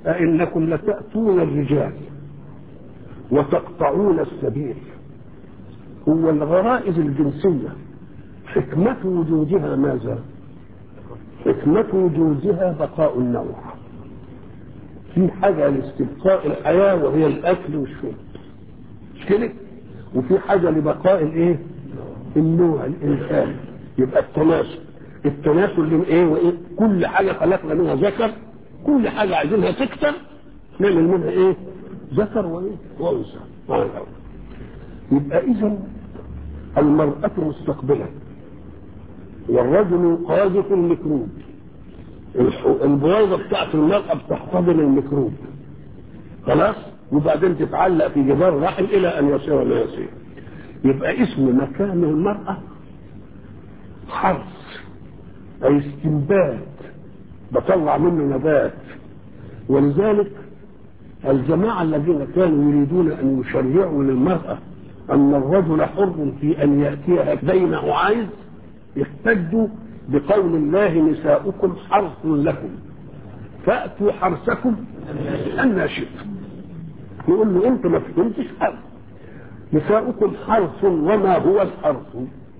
أئنكم لتأتون الرجال وتقطعون السبيل هو الغرائز الجنسية حكمة وجودها ماذا؟ حكمة وجودها بقاء النوع في حاجة لاستبقاء الحياة وهي الأكل والشرب مش كده؟ وفي حاجة لبقاء الإيه؟ النوع الإنسان يبقى التناسل التناسل اللي إيه وإيه؟ كل حاجة خلقنا منها ذكر كل حاجة عايزينها تكتر نعمل منها إيه؟ ذكر وإيه؟ وأنثى يبقى إذا المرأة مستقبلة والرجل قاذف الميكروب البويضة بتاعت المرأة بتحتضن الميكروب خلاص وبعدين تتعلق في جدار الرحم إلى أن يصير ما يصير يبقى اسم مكان المرأة حرث أي استنبات بطلع منه نبات ولذلك الجماعة الذين كانوا يريدون أن يشرعوا للمرأة أن الرجل حر في أن يأتيها بينه عايز احتجوا بقول الله نساؤكم حرث لكم فأتوا حرثكم أن شئتم يقول له أنت ما فهمتش حرث نساؤكم حرث وما هو الحرث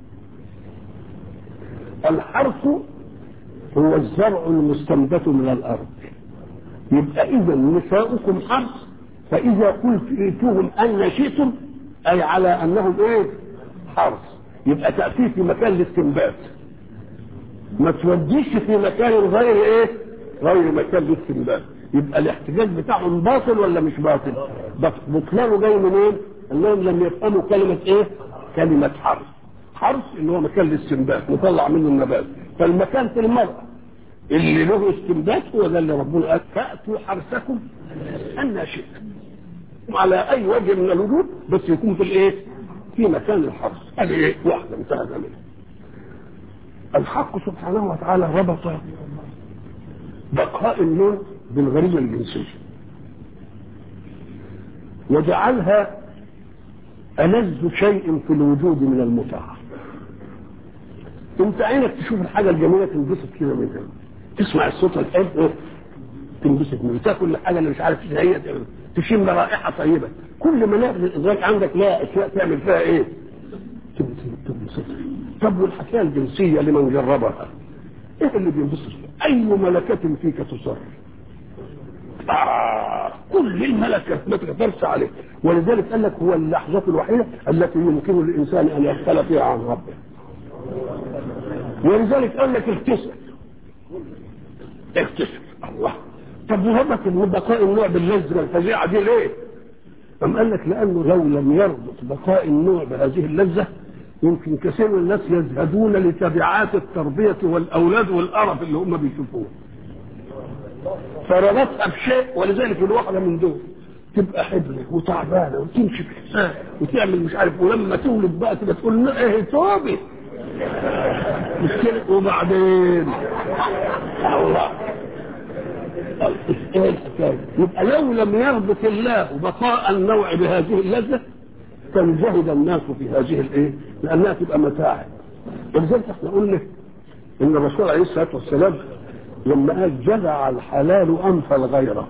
الحرث هو الزرع المستنبت من الأرض يبقى إذا نساؤكم حرث فإذا قلت ائتوهم أن شئتم أي على أنهم إيه حرث يبقى تأتي في مكان الاستنبات ما توديش في مكان غير ايه غير مكان الاستنبات يبقى الاحتجاج بتاعهم باطل ولا مش باطل بطلانه جاي منين إيه؟ انهم لم يفهموا كلمة ايه كلمة حرث حرث اللي هو مكان الاستنبات نطلع منه النبات فالمكان في المرأة اللي له استنبات هو ده اللي ربنا قال فأتوا حرثكم أن شئتم على أي وجه من الوجود بس يكون في الايه في مكان الحرث هذه ايه واحدة انتهت منها الحق سبحانه وتعالى ربط بقاء النوع بالغريزة الجنسية وجعلها ألذ شيء في الوجود من المتعة انت عينك تشوف الحاجة الجميلة تنبسط كده منها تسمع الصوت الحلو تنبسط منه تاكل الحاجة اللي مش عارف هي تشم رائحة طيبة كل ما نقل الإدراك عندك لا أشياء تعمل فيها إيه؟ تنبسط طب والحكايه الجنسيه لمن جربها ايه اللي بينبسط اي ملكه فيك تصر آه كل الملكات ما تقدرش عليه ولذلك قال لك هو اللحظه الوحيده التي يمكن للانسان ان يغفل فيها عن ربه ولذلك قال لك اغتسل اغتسل الله طب وهبك ان بقاء النوع باللذه الفظيعه دي ليه؟ أم قال لك لأنه لو لم يربط بقاء النوع بهذه اللذة يمكن كثير من الناس يزهدون لتبعات التربية والأولاد والقرف اللي هم بيشوفوه فربطها بشيء ولذلك الواحدة من دول تبقى حبلة وتعبانة وتمشي بحساب وتعمل مش عارف ولما تولد بقى تبقى تقول لا ايه توبي مش كده وبعدين الله ايه الحكايه يبقى لو لم يربط الله بقاء النوع بهذه اللذه كان زهد الناس في هذه الايه لانها تبقى متاعب ولذلك احنا قلنا ان الرسول عليه الصلاه والسلام لما قال جزع الحلال انف الغيره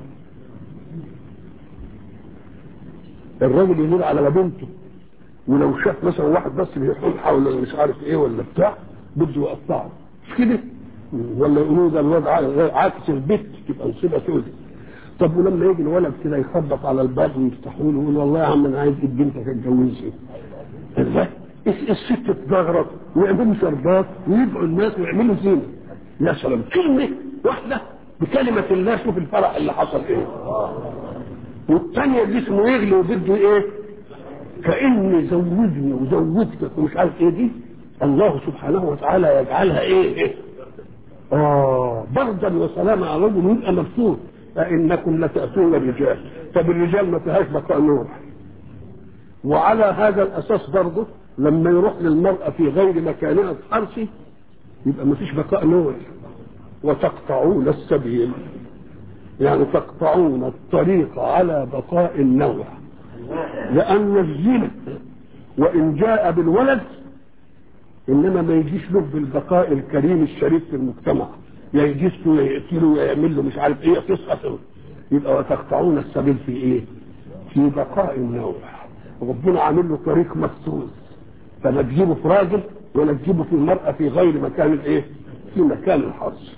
الراجل يمر على بنته ولو شاف مثلا واحد بس بيحول حول مش عارف ايه ولا بتاع بده يقطعه مش كده ولا يقولوا ده الواد عاكس البيت تبقى مصيبه سودة طب ولما يجي الولد كده يخبط على الباب ويفتحوا له يقول والله يا عم انا عايز ايد بنتك اتجوزها ازاي؟ الست تزغرط ويعملوا شربات ويدعوا الناس ويعملوا زينه يا سلام كلمه واحده بكلمه الله شوف الفرح اللي حصل ايه والثانيه جسمه يغلي وبده ايه؟ كاني زوجني وزوجتك ومش عارف ايه دي الله سبحانه وتعالى يجعلها ايه, إيه؟ آه بردا وسلاما على الرجل يبقى مبسوط فإنكم لتأتون الرجال طب الرجال ما فيهاش بقاء نور وعلى هذا الأساس برضه لما يروح للمرأة في غير مكانها الحرثي يبقى ما فيش بقاء نور وتقطعون السبيل يعني تقطعون الطريق على بقاء النوع لأن الزنا وإن جاء بالولد انما ما يجيش له بالبقاء الكريم الشريف في المجتمع يا يجيش له يقتله ويعمل له مش عارف ايه قصه يبقى وتقطعون السبيل في ايه في بقاء النوع ربنا عامل له طريق مخصوص فلا تجيبه في راجل ولا تجيبه في المرأة في غير مكان الايه في مكان الحرص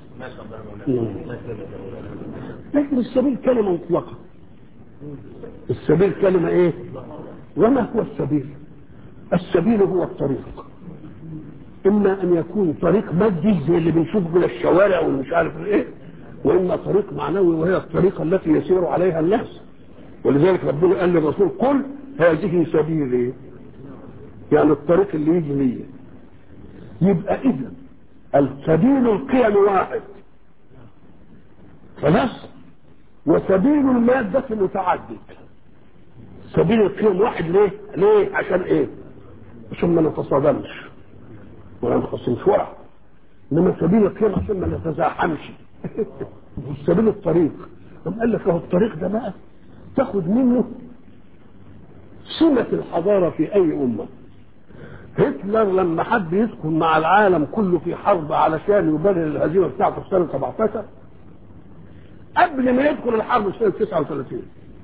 لكن السبيل كلمة مطلقة السبيل كلمة ايه وما هو السبيل السبيل هو الطريق اما ان يكون طريق مادي زي اللي بنشوفه من الشوارع والمش عارف ايه واما طريق معنوي وهي الطريقه التي يسير عليها الناس ولذلك ربنا قال للرسول قل هذه سبيلي يعني الطريق اللي يجي ليا يبقى اذا السبيل القيم واحد خلاص وسبيل المادة متعدد سبيل القيم واحد ليه؟ ليه؟ عشان ايه؟ عشان ما نتصادمش ولا نخصمش ورع انما سبيل القيم عشان ما نتزاحمش سبيل الطريق طب قال لك اهو الطريق ده بقى تاخد منه سمة الحضارة في أي أمة هتلر لما حب يدخل مع العالم كله في حرب علشان يبرر الهزيمة بتاعته في سنة 17 قبل ما يدخل الحرب في سنة 39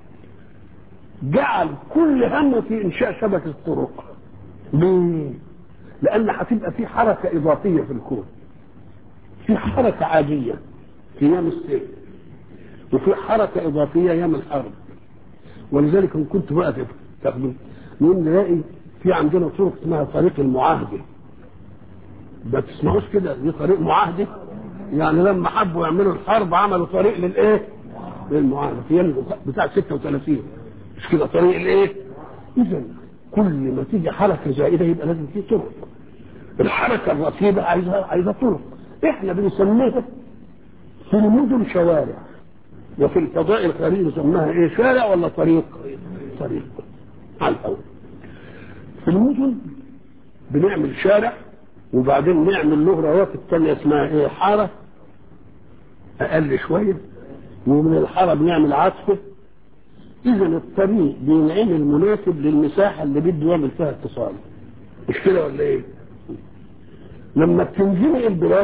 جعل كل همه في إنشاء شبكة طرق ليه؟ لأن هتبقى في حركة إضافية في الكون في حركة عادية في أيام السيف وفي حركة إضافية أيام الحرب ولذلك إن كنت بقى تاخدوا نقوم نلاقي في عندنا طرق اسمها طريق المعاهدة ما تسمعوش كده دي طريق معاهدة يعني لما حبوا يعملوا الحرب عملوا طريق للايه؟ للمعاهدة في أيام بتاع 36 مش كده طريق الايه؟ إذا كل ما تيجي حركة زائدة يبقى لازم في طرق الحركة الرتيبة عايزة عايزة طرق احنا بنسميها في المدن شوارع وفي الفضاء الخارجي نسميها ايه شارع ولا طريق طريق على الاول في المدن بنعمل شارع وبعدين نعمل له رواتب تانية اسمها ايه حارة اقل شوية ومن الحارة بنعمل عطفة اذا الطريق بينعمل مناسب للمساحة اللي بده يعمل فيها اتصال مش كده ولا ايه لما بتنزلي البلاد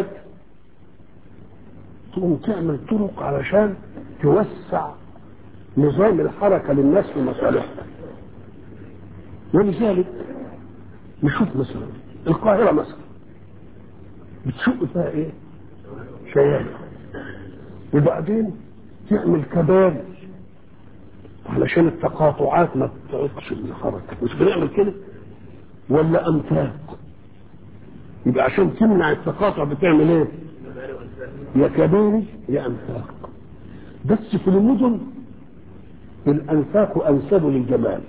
تقوم تعمل طرق علشان توسع نظام الحركة للناس في مصالحها ولذلك نشوف مثلا القاهرة مثلا بتشق فيها ايه شوارع وبعدين تعمل كباري علشان التقاطعات ما تعطش الحركة مش بنعمل كده ولا أنفاق يبقى عشان تمنع التقاطع بتعمل ايه يا كباري يا أنفاق بس في المدن الأنفاق أنسب للجمال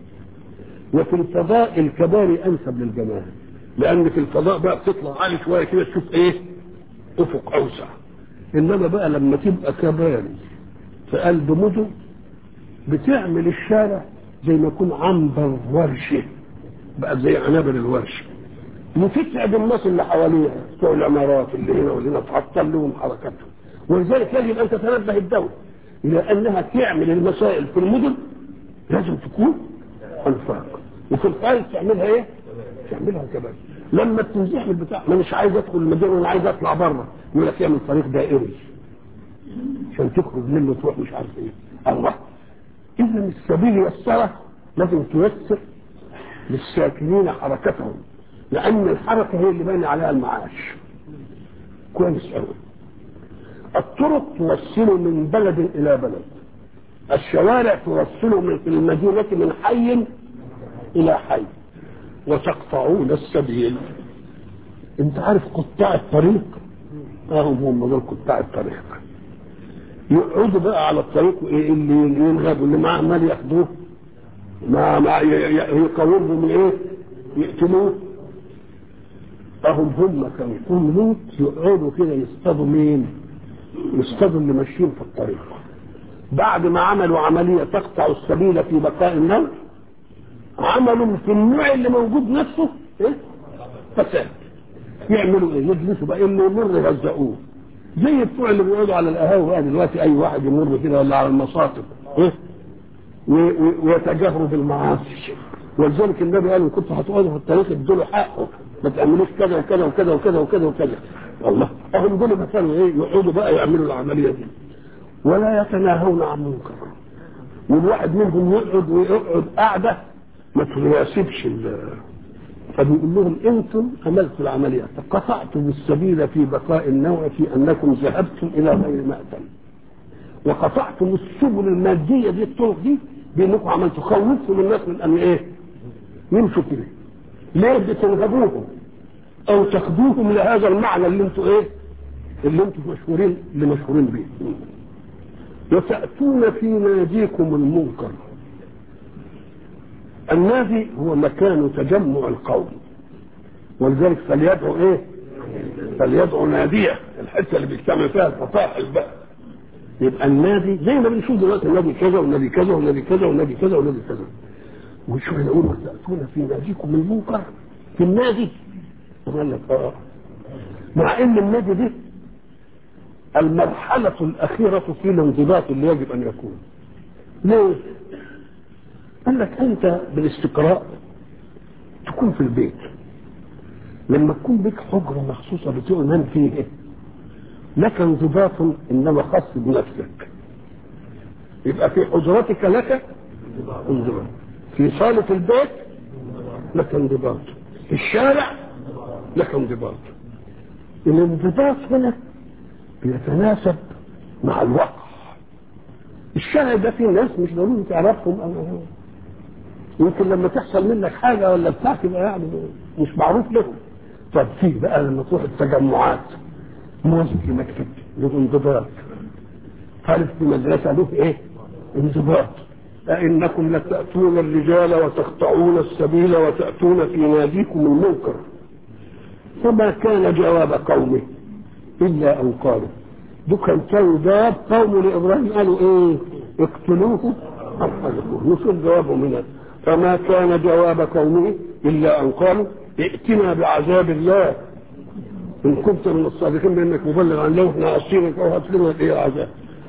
وفي الفضاء الكباري أنسب للجمال لأن في الفضاء بقى بتطلع عالي شوية كده تشوف إيه أفق أوسع إنما بقى لما تبقى كباري في قلب مدن بتعمل الشارع زي ما يكون عنبر ورشة بقى زي عنابر الورشة وتتعب الناس اللي حواليها بتوع العمارات اللي هنا واللي هنا تعطل لهم حركتهم ولذلك يجب ان تتنبه الدوله الى انها تعمل المسائل في المدن لازم تكون انفاق وفي الخارج تعملها ايه؟ تعملها كمان لما تنزح البتاع انا مش عايز ادخل المدينه انا عايز اطلع بره يقول لك اعمل طريق دائري عشان تخرج منه تروح مش عارف ايه الله اذا السبيل يسره لازم تيسر للساكنين حركتهم لان الحركه هي اللي باني عليها المعاش كويس قوي الطرق توصل من بلد الى بلد الشوارع توصل من في المدينه من حي الى حي وتقطعون السبيل انت عارف قطاع الطريق اهم هم دول قطاع الطريق يقعدوا بقى على الطريق اللي ينغبوا اللي معاه مال ياخدوه ما ما يقاومهم ايه يقتلوه اهم هم كانوا كل لوط يقعدوا كده يصطادوا مين يصطادوا اللي ماشيين في الطريق بعد ما عملوا عملية تقطع السبيل في بقاء النوع عملوا في النوع اللي موجود نفسه ايه فساد يعملوا ايه يجلسوا بقى اللي يمر يهزقوه زي بتوع اللي بيقعدوا على القهاوي بقى دلوقتي اي واحد يمر كده ولا على المصاطب ايه ويتجاهروا بالمعاصي ولذلك النبي قال ان كنتوا هتقعدوا في الطريق ادوا حقه ما تعملوش كذا وكذا وكذا وكذا وكذا وكذا والله اهم دول مثلا ايه يقعدوا بقى يعملوا العمليه دي ولا يتناهون عن منكر والواحد منهم يقعد ويقعد قاعده ما تناسبش فبيقول لهم انتم عملتوا العمليه قطعتم السبيل في بقاء النوع في انكم ذهبتم الى غير مأتم وقطعتم السبل الماديه دي الطرق دي بانكم عملتوا خوفتم الناس من ان ايه؟ يمشوا فيه ليه بتنهبوهم او تاخدوهم لهذا المعنى اللي انتوا ايه؟ اللي انتم مشهورين اللي مشهورين به وتأتون في ناديكم المنكر النادي هو مكان تجمع القوم ولذلك فليدعو ايه فليدعو ناديه الحته اللي بيجتمع فيها الفصائح بقى يبقى النادي زي ما بنشوف دلوقتي النادي كذا والنادي كذا والنادي كذا والنادي كذا والنادي كذا وشوف يقول وتأتون في ناديكم المنكر في النادي قال لك اه مع ان النادي دي المرحلة الأخيرة في الانضباط اللي يجب أن يكون ليه؟ قال لك أنت بالاستقراء تكون في البيت لما تكون بك حجرة مخصوصة بتؤمن فيه لك انضباط إنما خاص بنفسك يبقى في حجرتك لك انضباط في صالة البيت لك انضباط في الشارع لك انضباط الانضباط هنا بيتناسب مع الوقع الشارع ده فيه ناس مش ضروري تعرفهم أو يمكن لما تحصل منك حاجه ولا بتاع تبقى يعني مش معروف لهم طب في بقى لما تروح التجمعات موظف في مكتب له انضباط طالب في مدرسه له ايه؟ انضباط أئنكم لتأتون الرجال وتقطعون السبيل وتأتون في ناديكم المنكر فما كان جواب قومه إلا أن قالوا دكان كانوا جواب قوم لإبراهيم قالوا إيه اقتلوه أو حذفوه نشوف جوابه منها فما كان جواب قومه إلا أن قالوا ائتنا بعذاب الله إن كنت من الصادقين بأنك مبلغ عن الله احنا عصيرك أو هات لنا إيه العذاب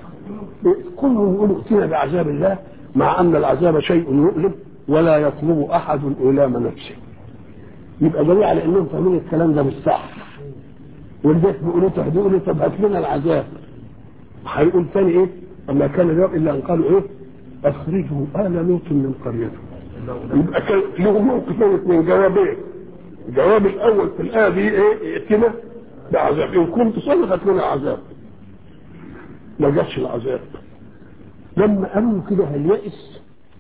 كلهم يقولوا ائتنا بعذاب الله مع أن العذاب شيء يؤلم ولا يطلب أحد إلام نفسه يبقى دليل على أنهم فاهمين الكلام ده مش صح والبيت بيقولوا تهدئوا له طب هات لنا العذاب هيقول تاني ايه؟ اما كان الجواب الا ان قالوا ايه؟ اخرجوا ال لوط من قريته يبقى كان له موقفين اثنين جوابين الجواب الاول في الايه دي ايه؟ ائتنا بعذاب ان كنت صلي هات لنا عذاب ما جاتش العذاب لما قالوا كده هاليأس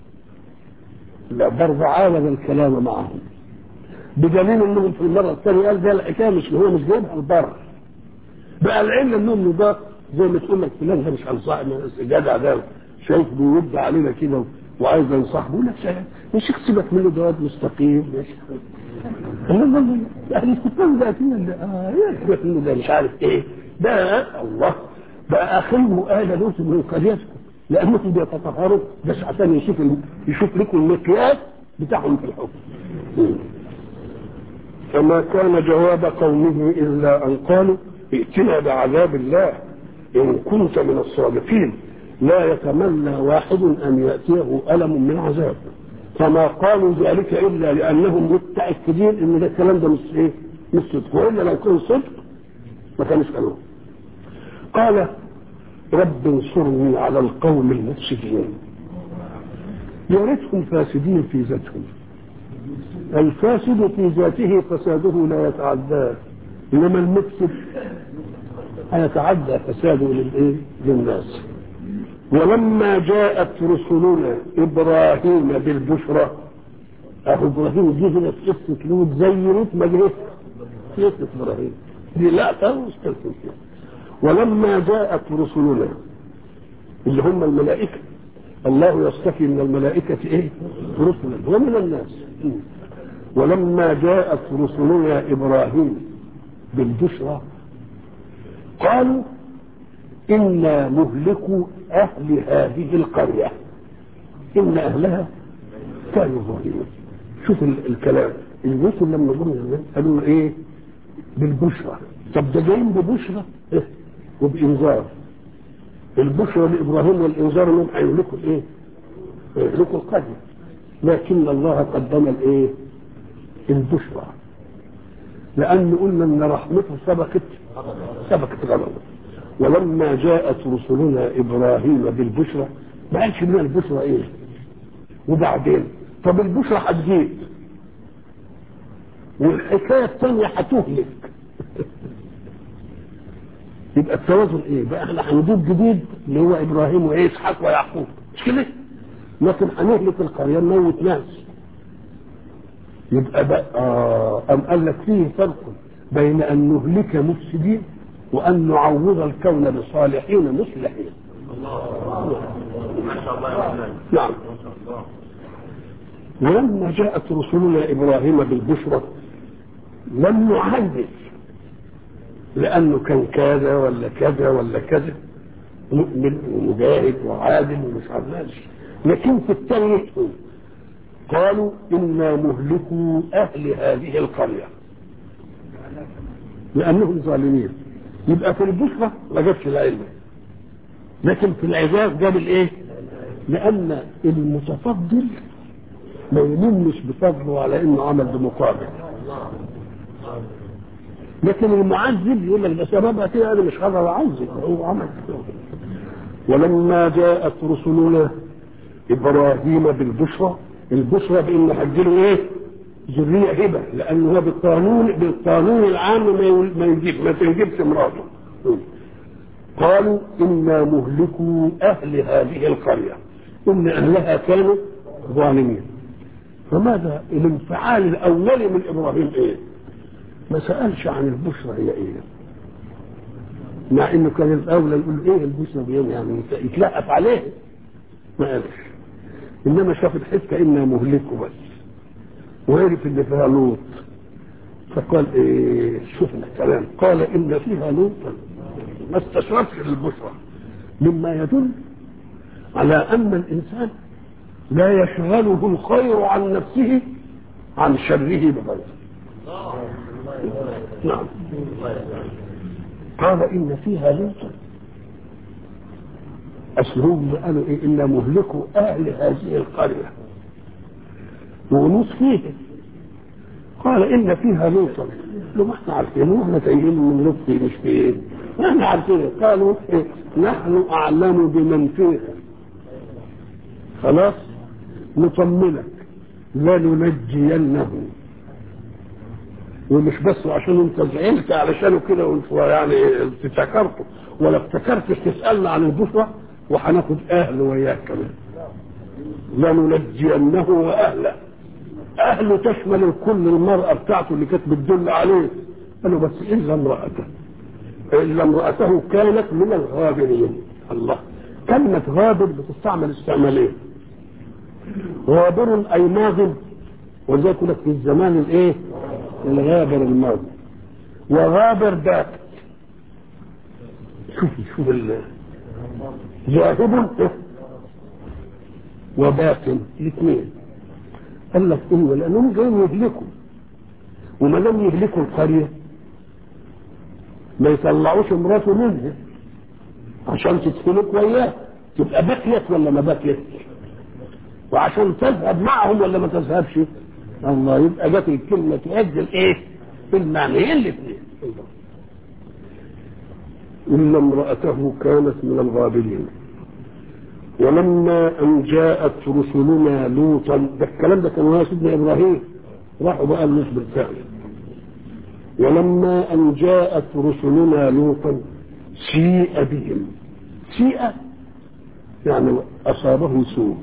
لا برضه عالج الكلام معهم بدليل انهم في المره الثانيه قال ده الحكايه مش هو مش جايبها البر بقى العلم انهم نضاق زي ما تقول لك فلان ده مش هنصاحب جدع ده شايف بيود علينا كده وعايز ينصاحبه يقول لك يا شيخ سيبك منه ده واد مستقيم يا شيخ الله الله اهل الكتاب ده فينا اه يا سيبك منه ده مش عارف ايه ده الله بقى اخرهم آل لوط من قريتكم لانهم بيتطهروا بس عشان يشوف يشوف لكم المقياس بتاعهم في الحكم فما كان جواب قومه إلا أن قالوا ائتنا بعذاب الله إن كنت من الصادقين لا يتمنى واحد أن يأتيه ألم من عذاب فما قالوا ذلك إلا لأنهم متأكدين إن ده الكلام ده مش إيه؟ مش صدق وإلا لو كان صدق ما كانوش قالوه قال رب انصرني على القوم المفسدين يا ريتهم فاسدين في ذاتهم الفاسد في ذاته فساده لا يتعداه انما المفسد هيتعدى فساده للايه؟ للناس ولما جاءت رسلنا ابراهيم بالبشرى اهو ابراهيم جه هنا في قصه لوط زي لوط ما جه في قصه ابراهيم دي لا تنسى فيها ولما جاءت رسلنا اللي هم الملائكه الله يصطفي من الملائكه ايه؟ رسلا ومن الناس ولما جاءت رسلنا ابراهيم بالبشرى قالوا انا مهلكوا اهل هذه القريه ان اهلها كانوا ظالمين شوف الكلام الرسل لما جم قالوا ايه بالبشرى طب ده جايين ببشرى إيه؟ وبانذار البشرى لابراهيم والانذار انهم هيهلكوا الايه؟ يهلكوا القريه لكن الله قدم الايه؟ البشرى لان قلنا ان رحمته سبقت سبقت غضبه ولما جاءت رسلنا ابراهيم بالبشرى ما قالش لنا البشرى ايه وبعدين طب البشرى هتجيب والحكايه الثانيه هتهلك يبقى التوازن ايه بقى احنا هنجيب جديد اللي هو ابراهيم واسحاق ويعقوب مش كده لكن هنهلك القريه نموت ناس يبقى بقى آه أم قال لك فيه فرق بين أن نهلك مفسدين وأن نعوض الكون بصالحين مصلحين نعم ولما جاءت رسلنا إبراهيم بالبشرى لم نعذب لأنه كان كذا ولا كذا ولا كذا مؤمن ومجاهد وعادل ومش عارف لكن في الثانية قالوا إنا مهلكوا أهل هذه القرية لأنهم ظالمين يبقى في البشرى ما جابش العلم لكن في العذاب جاب الايه؟ لأن المتفضل ما يلمش بفضله على انه عمل بمقابل لكن المعذب يقول لك ده سببها كده انا مش هقدر اعذب هو عمل كده ولما جاءت رسلنا ابراهيم بالبشرى البشرى بان هتجيله ايه؟ ذريه هبه لانه هو بالقانون بالقانون العام ما ما يجيب ما تنجبش مراته قالوا انا مهلكوا اهل هذه القريه ان اهلها كانوا ظالمين فماذا الانفعال الاولي من ابراهيم ايه؟ ما سالش عن البشرى هي ايه؟ مع انه كان الاولى يقول ايه البشرى دي يعني يتلقف عليه ما قالش انما شاف الحته انا مهلكه بس وعرف ان فيها لوط فقال ايه شوفنا الكلام قال ان فيها لوطا ما استشرفش للبشرى مما يدل على ان الانسان لا يشغله الخير عن نفسه عن شره بغيره نعم قال ان فيها لوطا اصلهم قالوا ايه انا مهلكوا اهل هذه القريه ونوص فيه قال ان فيها لوطا لو ما احنا عارفين واحنا تايهين من لوط مش فين احنا عارفين قالوا إيه؟ نحن اعلم بمن فيها خلاص نطمنك لننجينه ومش بس عشان انت زعلت علشانه كده وانت يعني افتكرته ولا افتكرتش تسالنا عن البشرى وهناخد اهله وياك كمان لننجينه واهله اهله تشمل الكل المراه بتاعته اللي كانت بتدل عليه قالوا بس الا امراته الا امراته كانت من الغابرين الله كلمه غابر بتستعمل استعمالين غابر اي ماض ولذلك يقول لك في الزمان الايه الغابر الماضي وغابر باك شوف شوف ذاهب وباطن الاثنين قال لك ايه لانهم جايين يهلكوا وما لم يهلكوا القريه ما يطلعوش مراته منها عشان تدخلك وياه تبقى بكيت ولا ما بكيت وعشان تذهب معهم ولا ما تذهبش الله يبقى جت الكلمه تؤدي الايه المعنيين الاثنين إلا امرأته كانت من الغابرين ولما أن جاءت رسلنا لوطا ده الكلام ده كان وهو سيدنا إبراهيم راحوا بقى الناس بالفعل ولما أن جاءت رسلنا لوطا سيء بهم سيء يعني أصابه سوء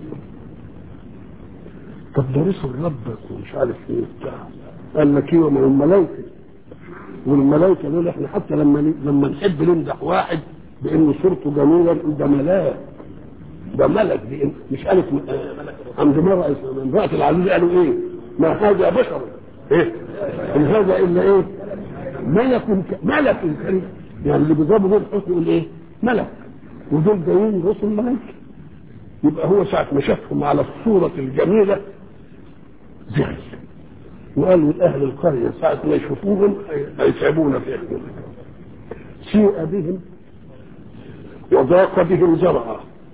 طب ده رسل ربك ومش عارف ايه بتاع قال لك ايه ما هم ملائكه والملائكه دول احنا حتى لما لما نحب نمدح واحد بانه صورته جميله نقول ده ملاك ده ملك دي مش قالت عند مرأة امرأة العزيز قالوا ايه؟ ما هذا بشر ايه؟ ان هذا الا ايه؟ ملك ك... ملك كريم يعني اللي بيضربوا دول حسن يقول ايه؟ ملك ودول جايين رسل ملائكه يبقى هو ساعة ما شافهم على الصورة الجميلة زعل وقالوا لأهل القرية ساعة ما يشوفوهم هيتعبونا في أهلهم سيء بهم وضاق بهم زرعا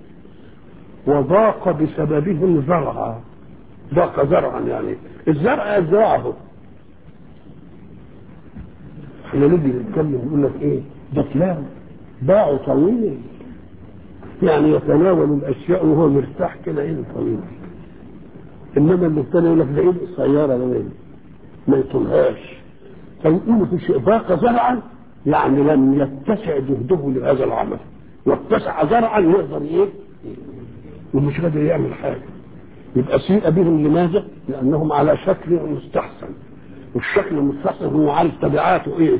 وضاق بسببهم زرعا ضاق زرعا يعني الزرع زرعه احنا نيجي نتكلم نقول لك ايه ده فلان باعه طويل يعني يتناول الاشياء وهو مرتاح كده ايه طويل انما اللي الثاني يقول لك ده ايه السياره ده ما يطولهاش فيقول في شيء ضاق زرعا يعني لم يتسع جهده لهذا العمل واتسع زرعا يقدر ايه ومش قادر يعمل حاجه يبقى سيء بهم لماذا؟ لانهم على شكل مستحسن والشكل المستحسن هو عارف تبعاته ايه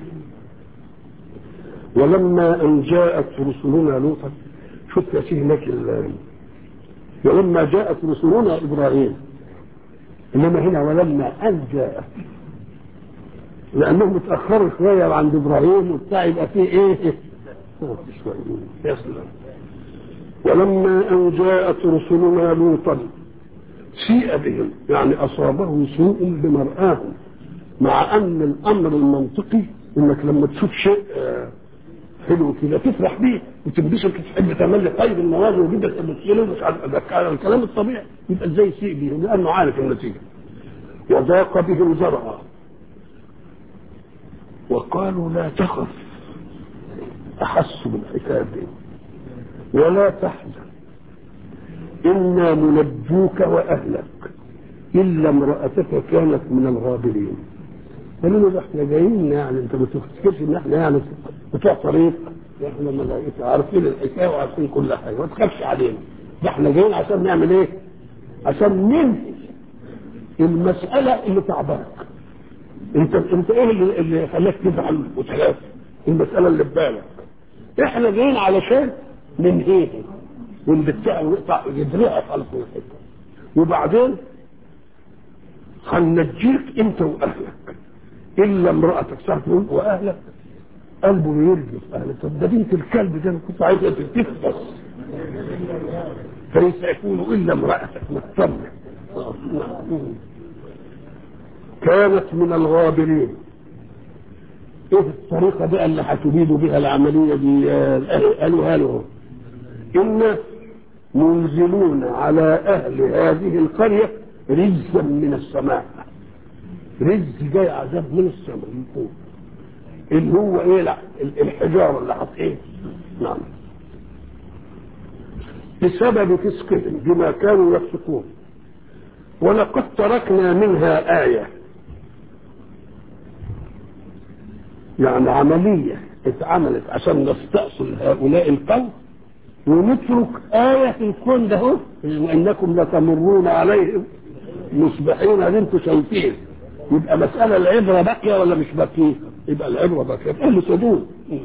ولما ان جاءت رسلنا لوطا شوف يا سيدي هناك ولما جاءت رسلنا ابراهيم انما هنا ولما ان جاءت لانهم اتاخروا شويه عند ابراهيم وبتاع يبقى فيه ايه؟ شويه ولما ان جاءت رسلنا لوطا سيء بهم يعني اصابه سوء بمرآهم مع ان الامر المنطقي انك لما تشوف شيء حلو كده تفرح بيه وتنبسط وتحب تعمل خير النوازل وجدا تمثله مش على الكلام الطبيعي يبقى ازاي يسيء بهم لانه عارف النتيجه وضاق بهم زرعا وقالوا لا تخف احسوا بالحكايه دي ولا تحزن انا منجوك واهلك الا امراتك كانت من الغابرين قالوا له احنا جايين يعني انت ما تفتكرش ان احنا يعني بتوع طريق احنا ملائكه عارفين الحكايه وعارفين كل حاجه ما تخافش علينا ده احنا جايين عشان نعمل ايه؟ عشان ننهي المساله اللي تعباك انت انت ايه اللي, اللي خلاك تزعل وتخاف؟ المساله اللي في بالك احنا جايين علشان ننهيها ونبتع ونقطع يدرعك على كل حته وبعدين هننجيك انت واهلك الا امراتك ساعه تقول واهلك قلبه يرجف اهلك طب ده بنت الكلب ده انا كنت عايزها تتفقس فيسعفون الا امراتك مطمن كانت من الغابرين ايه الطريقه بقى اللي هتبيد بها العمليه دي قالوا قالوا إن منزلون على أهل هذه القرية رجزا من السماء رجز جاي عذاب من السماء من فوق اللي هو ايه لا الحجارة اللي حط ايه نعم بسبب فسقهم بما كانوا يفسقون ولقد تركنا منها آية يعني عملية اتعملت عشان نستأصل هؤلاء القوم ونترك آية في الكون ده هو وإنكم لتمرون عليهم مصبحين اللي انتم شايفين يبقى مسألة العبرة باقية ولا مش باقية؟ يبقى العبرة باقية بكل صدور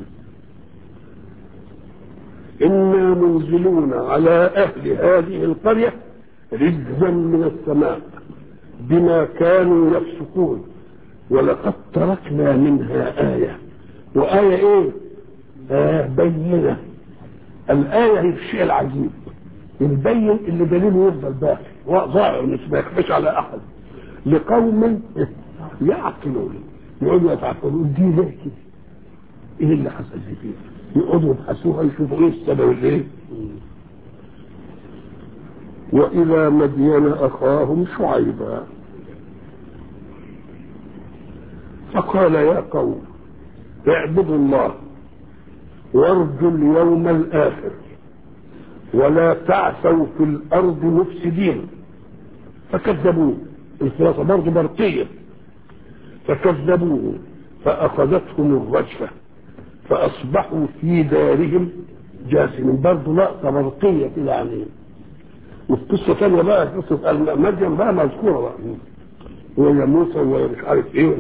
إنا منزلون على أهل هذه القرية رجزا من السماء بما كانوا يفسقون ولقد تركنا منها آية وآية إيه؟ آية بينة الآية هي الشيء العجيب البين اللي دليله يفضل باقي ظاهر مش ما يخفاش على أحد لقوم يعقلون يقعدوا يتعقلون دي ليه كده؟ ايه اللي حصل دي فيها؟ يقعدوا يبحثوها يشوفوا ايه السبب الايه؟ وإلى مدين أخاهم شعيبا فقال يا قوم اعبدوا الله وارجوا اليوم الآخر ولا تعثوا في الأرض مفسدين فكذبوه الخلاصة برضه برقية فكذبوه فأخذتهم الرجفة فأصبحوا في دارهم جاثمين برضه لقطة برقية كده عليهم وفي قصة ثانية بقى قصة مدين بقى مذكورة بقى ويا موسى ومش عارف ايه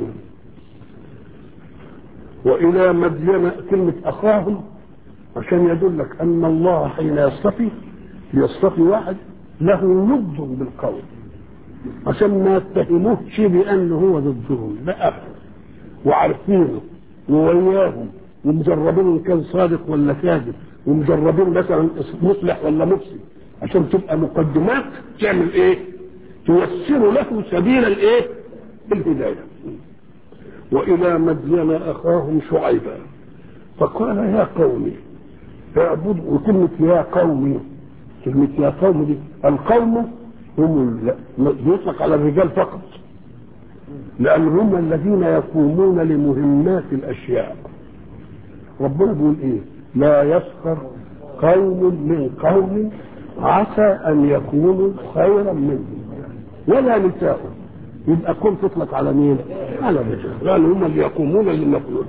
وإلى مدين كلمة أخاهم عشان يدلك أن الله حين يصطفي يصطفي واحد له ند بالقول عشان ما يتهموهش بأنه هو ضدهم ده أخر وعارفينه ووياهم ومجربين إن كان صادق ولا كاذب ومجربين مثلا مصلح ولا مفسد عشان تبقى مقدمات تعمل ايه؟ توسر له سبيل الايه؟ الهدايه. والى مدين اخاهم شعيبا فقال يا قومي اعبدوا وكلمة يا قومي كلمة يا قوم دي القوم هم يطلق على الرجال فقط لأن هم الذين يقومون لمهمات الأشياء ربنا بيقول إيه لا يسخر قوم من قوم عسى ان يكونوا خيرا منهم ولا نساء يبقى كن تطلق على مين؟ على الرجال لان هم اللي يقومون للمفعول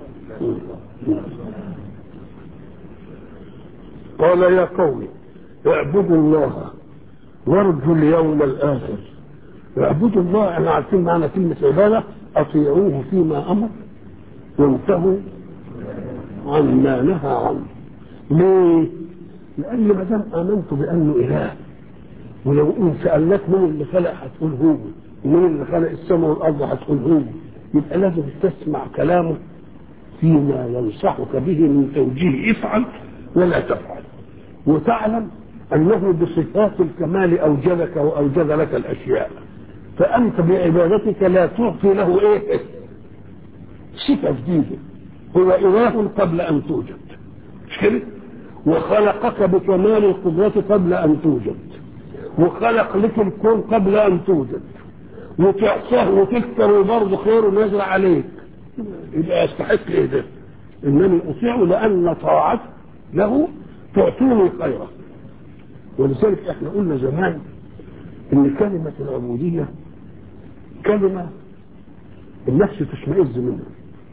قال يا قوم اعبدوا الله وارجوا اليوم الاخر اعبدوا الله احنا عارفين معنى كلمه عباده اطيعوه فيما امر وانتهوا عما نهى عنه ليه؟ لأن ما دام آمنت بأنه إله ولو إن سألناك من اللي خلق هتقول هو ومن اللي خلق السماء والأرض هتقول هو يبقى لازم تسمع كلامه فيما ينصحك به من توجيه افعل ولا تفعل وتعلم أنه بصفات الكمال أوجدك وأوجد لك الأشياء فأنت بعبادتك لا تعطي له إيه؟ صفة جديدة هو إله قبل أن توجد مش كده؟ وخلقك بكمال القدرة قبل أن توجد وخلق لك الكون قبل أن توجد وتعصاه وتكثر وبرضه خير نزل عليك يبقى يستحق ايه ده؟ انني اطيعه لان طاعته له تعطيني خيرا ولذلك احنا قلنا زمان ان كلمة العبودية كلمة النفس تشمئز منها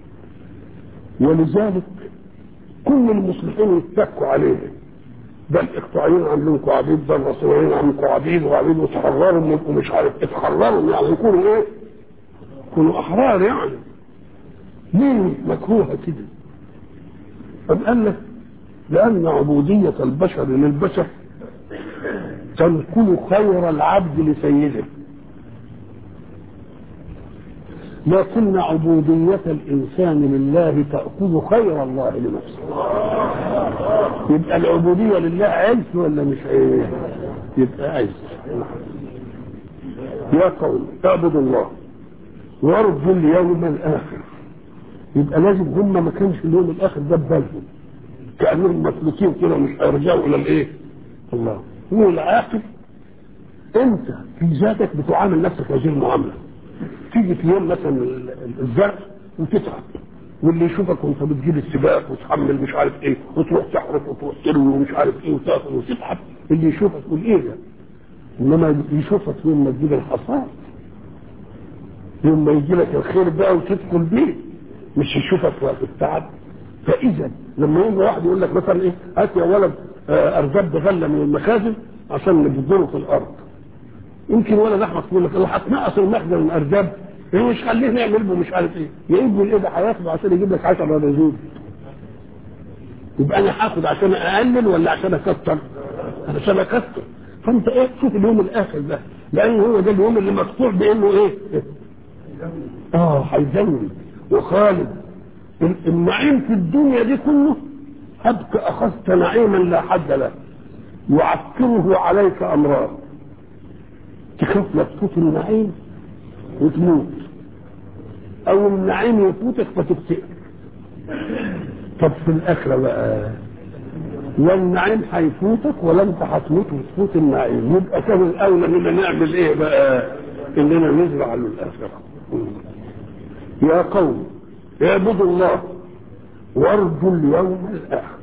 ولذلك كل المصلحين يتكوا عليه ده الاقطاعيين عاملينكم عبيد ده الرسولين عاملينكم عبيد وعبيد وتحرروا منكم مش عارف اتحرروا يعني يكونوا ايه؟ يكونوا احرار يعني ليه مكروهه كده؟ أم قال لك لأن عبودية البشر للبشر تنقل خير العبد لسيده لكن عبودية الإنسان لله تأخذ خير الله لنفسه يبقى العبودية لله عز ولا مش عز يبقى عز يا قوم اعبدوا الله وارجوا اليوم الآخر يبقى لازم هم ما كانش اليوم الآخر ده ببالهم كأنهم مسلوكين كده مش هيرجعوا إلى الإيه؟ الله هو العاقل أنت في ذاتك بتعامل نفسك هذه المعاملة تيجي في يوم مثلا الزرع وتتعب واللي يشوفك وانت بتجيب السباق وتحمل مش عارف ايه وتروح تحرق وتروح تروي ومش عارف ايه وتاكل وتتعب اللي يشوفك يقول ايه ده؟ انما يشوفك يوم ما تجيب الحصاد يوم ما يجي لك الخير بقى وتدخل بيه مش يشوفك وقت التعب فاذا لما يجي واحد يقول لك مثلا ايه هات يا ولد ارزاب بغله من المخازن عشان نبذره في الارض يمكن ولد احمد يقول لك الله هتنقص المخزن من ارزاب ايه مش خليه نعمل به مش عارف ايه يا ابني الايه ده هياخده عشان يجيب لك 10 رزوز يبقى انا هاخد عشان اقلل ولا عشان اكتر؟ عشان اكتر فانت ايه شوف اليوم الاخر ده لان هو ده اليوم اللي مقطوع بانه ايه؟ اه هيزود وخالد النعيم في الدنيا دي كله هبك اخذت نعيما لا حد له يعكره عليك امراض تخاف لا تفوت النعيم وتموت او النعيم يفوتك فتبتئر طب في الاخره بقى والنعيم هيفوتك ولا انت هتموت وتفوت النعيم يبقى كان الاولى اننا نعمل ايه بقى اننا نزرع له الاخره يا قوم اعبدوا الله وارجوا اليوم الاخر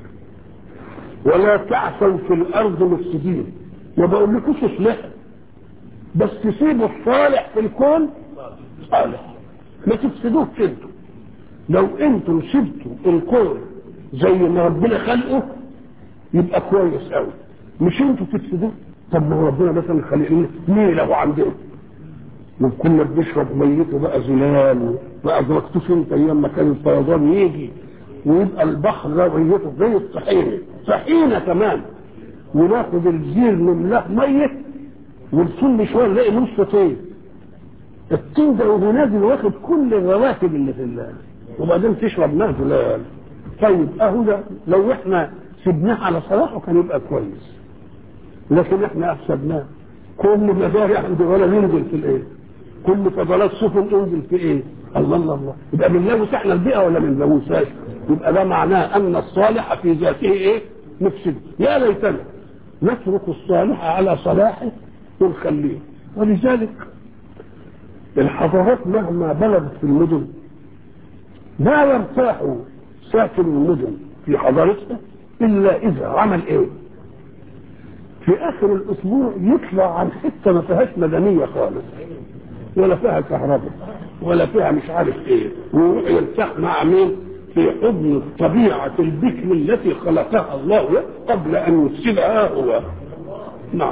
ولا تعثوا في الارض مفسدين ما بقولكوش اصلحوا بس تسيبوا الصالح في الكون صالح ما تفسدوش انتوا لو انتوا سبتوا الكون زي ما ربنا خلقه يبقى كويس قوي مش انتوا تفسدوه طب ما ربنا مثلا خلقنا نيله عندنا وكنا بنشرب ميته بقى زلال ما ادركتوش انت ايام ما كان الفيضان يجي ويبقى البحر ده ميته زي الطحينه طحينه كمان وناخد الزير نملاه ميه والفل شويه نلاقي نص طين الطين ده وهو نازل واخد كل الرواتب اللي في الله وبعدين تشرب ماء زلال طيب اهو ده لو احنا سبناه على صلاحه كان يبقى كويس لكن احنا افسدناه كل مزارع عند ولا ينزل في الايه كل فضلات سفن انزل في ايه الله الله الله يبقى بنلوث احنا البيئه ولا ما بنلوثهاش يبقى ده معناه ان الصالح في ذاته ايه مفسد يا ليتنا نترك الصالح على صلاحه ونخليه ولذلك الحضارات مهما بلغت في المدن لا يرتاح ساكن المدن في حضارتها الا اذا عمل ايه في اخر الاسبوع يطلع عن حته ما فيهاش مدنيه خالص ولا فيها كهرباء ولا فيها مش عارف ايه ويروح يرتاح مع مين في حضن طبيعة البكر التي خلقها الله قبل أن يفسدها هو نعم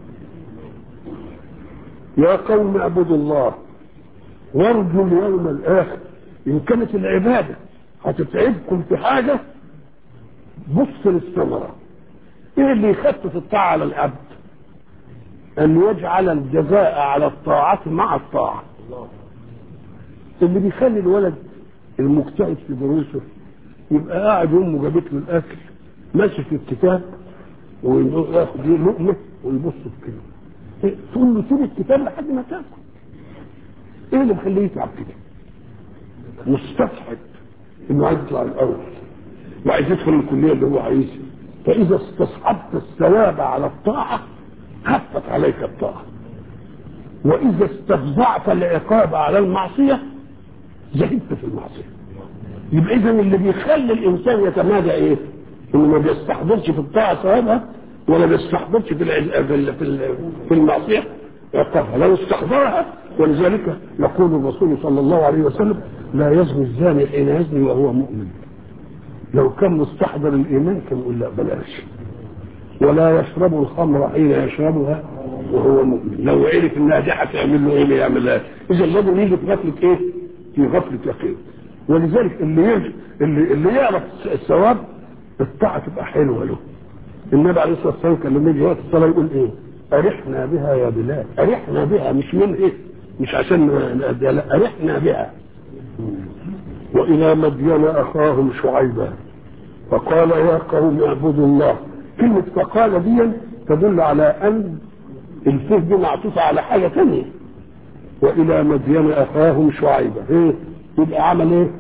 يا قوم اعبدوا الله وارجوا اليوم الآخر إن كانت العبادة هتتعبكم في حاجة بص للثمرة إيه اللي يخفف الطاعة على العبد أن يجعل الجزاء على الطاعة مع الطاعة اللي بيخلي الولد المجتهد في دروسه يبقى قاعد امه جابت له الاكل ماسك الكتاب وياخد لقمه ويبص في كده تقول له سيب الكتاب لحد ما تاكل ايه اللي مخليه يتعب كده مستصحب انه عايز يطلع الاول وعايز يدخل الكليه اللي هو عايزها فاذا استصحبت الثواب على الطاعه خفت عليك الطاعه واذا استفزعت العقاب على المعصيه زهدت في المعصيه يبقى اذا اللي بيخلي الانسان يتمادى ايه؟ انه ما بيستحضرش في الطاعه ثوابها ولا بيستحضرش في الع- في ال- في ال- في المعصيه عقابها لو استحضرها ولذلك يقول الرسول صلى الله عليه وسلم لا يزني الزاني حين يزني وهو مؤمن لو كان مستحضر الايمان كان يقول لا بلاش ولا يشرب الخمر حين يشربها وهو مؤمن لو عرف انها دي هتعمل له ايه ما يعملها اذا الرجل يجي في غفله ايه؟ في غفله يقين ولذلك اللي يجي اللي, اللي يعرف الثواب الطاعه تبقى حلوه له النبي عليه الصلاه والسلام كان لما يجي وقت الصلاه يقول ايه؟ ارحنا بها يا بلال ارحنا بها مش من ايه؟ مش عشان نأديها لا ارحنا بها والى مدين اخاهم شعيبا فقال يا قوم اعبدوا الله كلمة فقال دي تدل على أن الفه دي معطوفة على حاجة ثانية وإلى مدين أخاهم شعيبا إيه؟ يبقى عمل إيه؟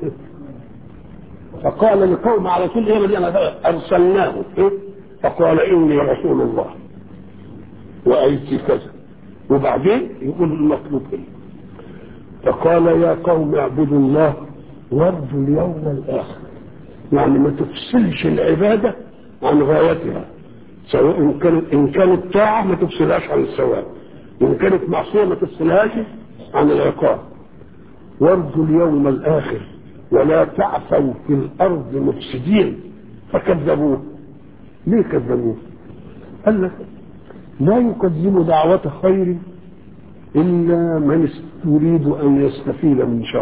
فقال لقوم على كل إيه مدين أرسلناه إيه؟ فقال إني رسول الله وأيتي كذا وبعدين يقول المطلوب إيه؟ فقال يا قوم اعبدوا الله وارجوا اليوم الآخر يعني ما تفصلش العبادة عن غايتها سواء إن كانت إن كانت طاعة ما تفصلهاش عن الثواب وإن كانت معصية ما تفصلهاش عن العقاب وارجوا اليوم الآخر ولا تعثوا في الأرض مفسدين فكذبوه ليه كذبوه؟ قال لك لا يقدم دعوة خير إلا من يريد أن يستفيد من شر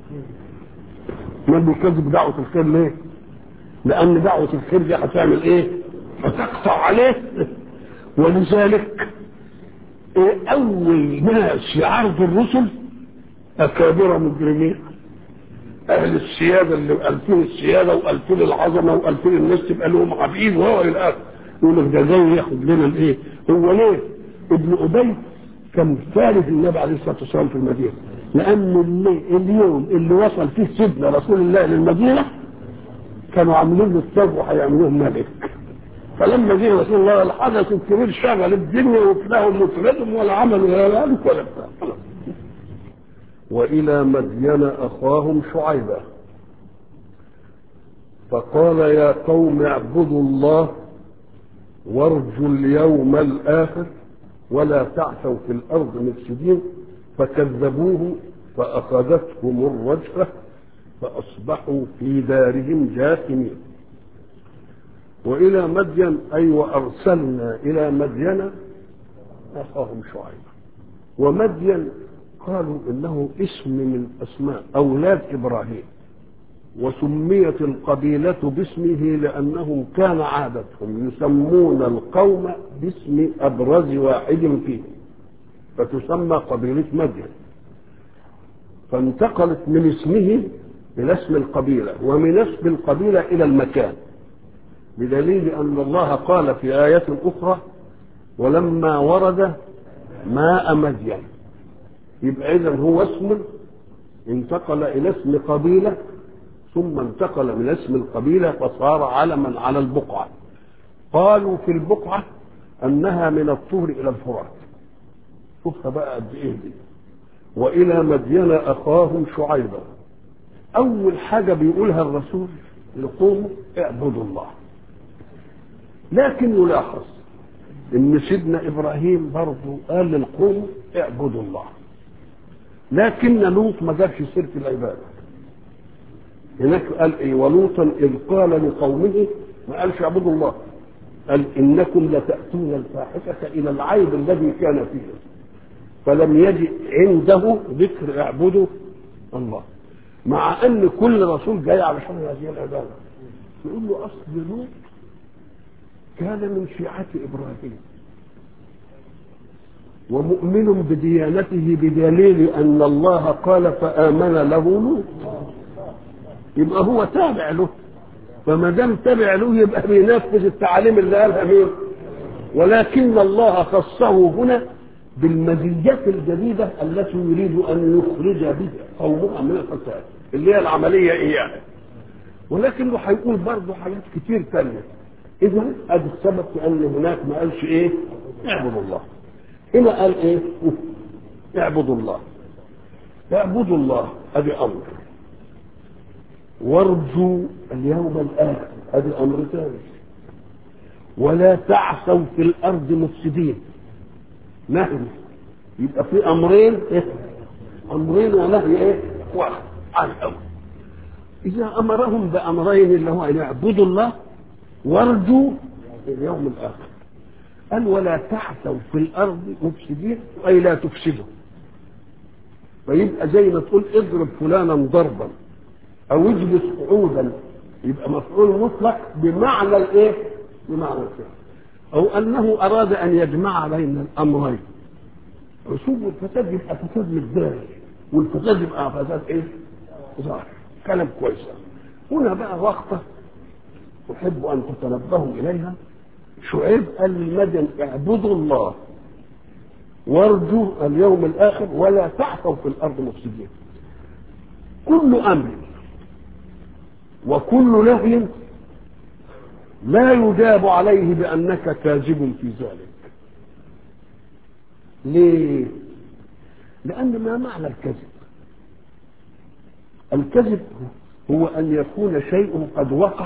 ما بيكذب دعوة الخير ليه؟ لأن دعوة الخير دي هتعمل إيه؟ هتقطع عليه ولذلك إيه أول ناس يعرضوا الرسل أكابر مجرمين أهل السيادة اللي ألفين السيادة وألفين العظمة وألفين الناس تبقى لهم عبيد وهو إلى آخره يقول لك ده جاي ياخد لنا الإيه؟ هو ليه؟ ابن أبي كان ثالث النبي عليه الصلاة والسلام في المدينة لأن اللي اليوم اللي وصل فيه سيدنا رسول الله للمدينة كانوا عاملين له الثوب وهيعملوه ملك فلما جه رسول الله الحدث الكبير شغل الدنيا وفلاهم وفلادهم ولا عملوا ولا ملك ولا بتاع خلاص. وإلى مدين أخاهم شعيبا فقال يا قوم اعبدوا الله وارجوا اليوم الآخر ولا تعثوا في الأرض مفسدين فكذبوه فأخذتهم الرجفة فأصبحوا في دارهم جاثمين وإلى مدين أي وأرسلنا إلى مدين أخاهم شعيبا ومدين قالوا إنه اسم من أسماء أولاد إبراهيم وسميت القبيلة باسمه لأنهم كان عادتهم يسمون القوم باسم أبرز واحد فيهم فتسمى قبيلة مدين فانتقلت من اسمه إلى اسم القبيلة ومن اسم القبيلة إلى المكان بدليل أن الله قال في آية أخرى ولما ورد ماء مدين يبقى إذا هو اسم انتقل إلى اسم قبيلة ثم انتقل من اسم القبيلة فصار علما على البقعة قالوا في البقعة أنها من الطور إلى الفرات شوفها بقى قد إيه دي وإلى مدين أخاهم شعيبا أول حاجة بيقولها الرسول لقومه اعبدوا الله لكن يلاحظ ان سيدنا ابراهيم برضه قال للقوم اعبدوا الله لكن لوط ما جابش سيره العباده هناك قال ايه ولوطا اذ قال لقومه ما قالش اعبدوا الله قال انكم لتاتون الفاحشه الى العيب الذي كان فيه فلم يجد عنده ذكر اعبدوا الله مع ان كل رسول جاي علشان هذه العباده يقول له اصل لوط كان من شيعة ابراهيم ومؤمن بديانته بدليل ان الله قال فامن له لوط يبقى هو تابع له فما دام تابع له يبقى بينفذ التعاليم اللي قالها مين ولكن الله خصه هنا بالمزيات الجديدة التي يريد أن يخرج بها قومها من الفساد اللي هي العملية إياها ولكنه هيقول برضه حاجات كتير تانية إذا هذا السبب في أن هناك ما قالش إيه اعبدوا الله هنا قال إيه اعبدوا الله اعبدوا الله هذا أمر وارجوا اليوم الآخر هذا أمر ثاني ولا تعثوا في الأرض مفسدين نهي يبقى في أمرين إيه؟ أمرين ونهي إيه؟ واحد على الأول إذا أمرهم بأمرين اللي هو أن يعبدوا الله وارجوا اليوم الآخر قال ولا تعثوا في الأرض مفسدين أي لا تفسدوا فيبقى زي ما تقول اضرب فلانا ضربا او اجلس قعودا يبقى مفعول مطلق بمعنى الايه؟ بمعنى الفعل او انه اراد ان يجمع بين الامرين رسوب الفساد يبقى فساد مزداج والفساد يبقى فساد ايه؟ ظاهر كلام كويس هنا بقى وقفه احب ان تتنبهوا اليها شعيب قال للمدن اعبدوا الله وارجوا اليوم الاخر ولا تعثوا في الارض مفسدين كل امر وكل نهي لا يجاب عليه بانك كاذب في ذلك ليه لان ما معنى الكذب الكذب هو ان يكون شيء قد وقع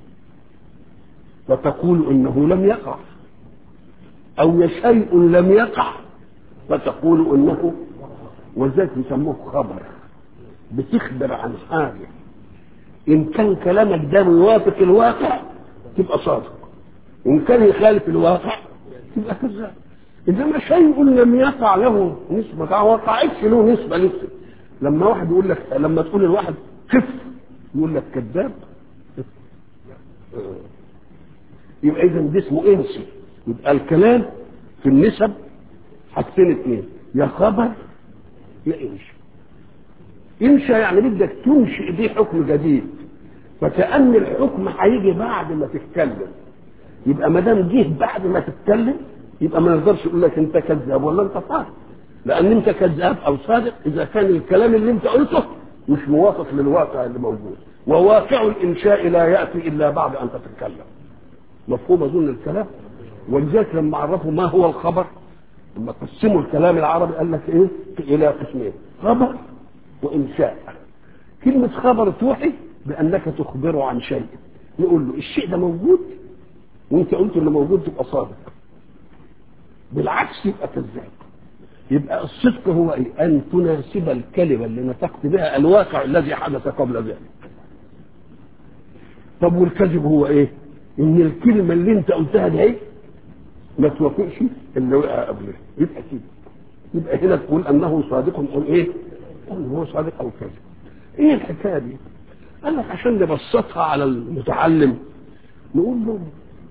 فتقول انه لم يقع او شيء لم يقع فتقول انه وذلك يسموه خبر بتخبر عن حاجه ان كان كلامك ده يوافق الواقع تبقى صادق وان كان يخالف الواقع تبقى كذاب انما شيء لم يقع له نسبه ما وقعتش له نسبه لسه لما واحد يقول لك لما تقول لواحد خف يقول لك كذاب يبقى اذا ده اسمه انسي يبقى الكلام في النسب حاجتين اثنين يا خبر يا انشا انشا يعني بدك تنشئ به حكم جديد فكأن الحكم هيجي بعد ما تتكلم يبقى ما دام جه بعد ما تتكلم يبقى ما نقدرش يقول لك انت كذاب ولا انت صادق لان انت كذاب او صادق اذا كان الكلام اللي انت قلته مش موافق للواقع اللي موجود وواقع الانشاء لا ياتي الا بعد ان تتكلم مفهوم اظن الكلام ولذلك لما عرفوا ما هو الخبر لما قسموا الكلام العربي قال لك ايه الى قسمين خبر وانشاء كلمه خبر توحي بانك تخبره عن شيء نقول له الشيء ده موجود وانت قلت انه موجود تبقى صادق بالعكس يبقى كذاب يبقى الصدق هو ايه ان تناسب الكلمه اللي نطقت بها الواقع الذي حدث قبل ذلك طب والكذب هو ايه ان الكلمه اللي انت قلتها دي ايه ما توافقش اللي وقع قبله يبقى كده يبقى هنا تقول انه صادق او ايه انه هو صادق او كذب ايه الحكايه دي قال لك عشان نبسطها على المتعلم نقول له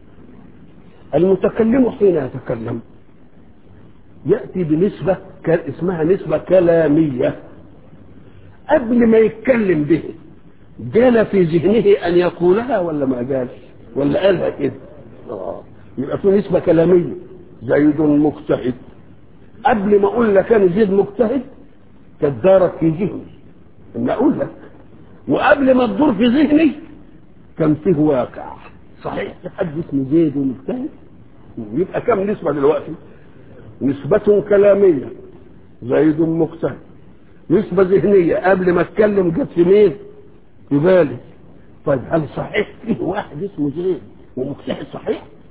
المتكلم حين يتكلم يأتي بنسبة اسمها نسبة كلامية قبل ما يتكلم به جال في ذهنه أن يقولها ولا ما جالش ولا قالها كده آه. يبقى في نسبة كلامية زيد مجتهد قبل ما أقول لك كان زيد مجتهد كانت دارت في ذهني إن أقول لك وقبل ما تدور في ذهني كان فيه واقع صحيح في حد اسمه زيد ومجتهد يبقى كم نسبة دلوقتي؟ نسبة كلامية زيد مجتهد نسبة ذهنية قبل ما اتكلم جت في مين؟ في بالي طيب هل صحيح فيه واحد اسمه زيد ومجتهد صحيح؟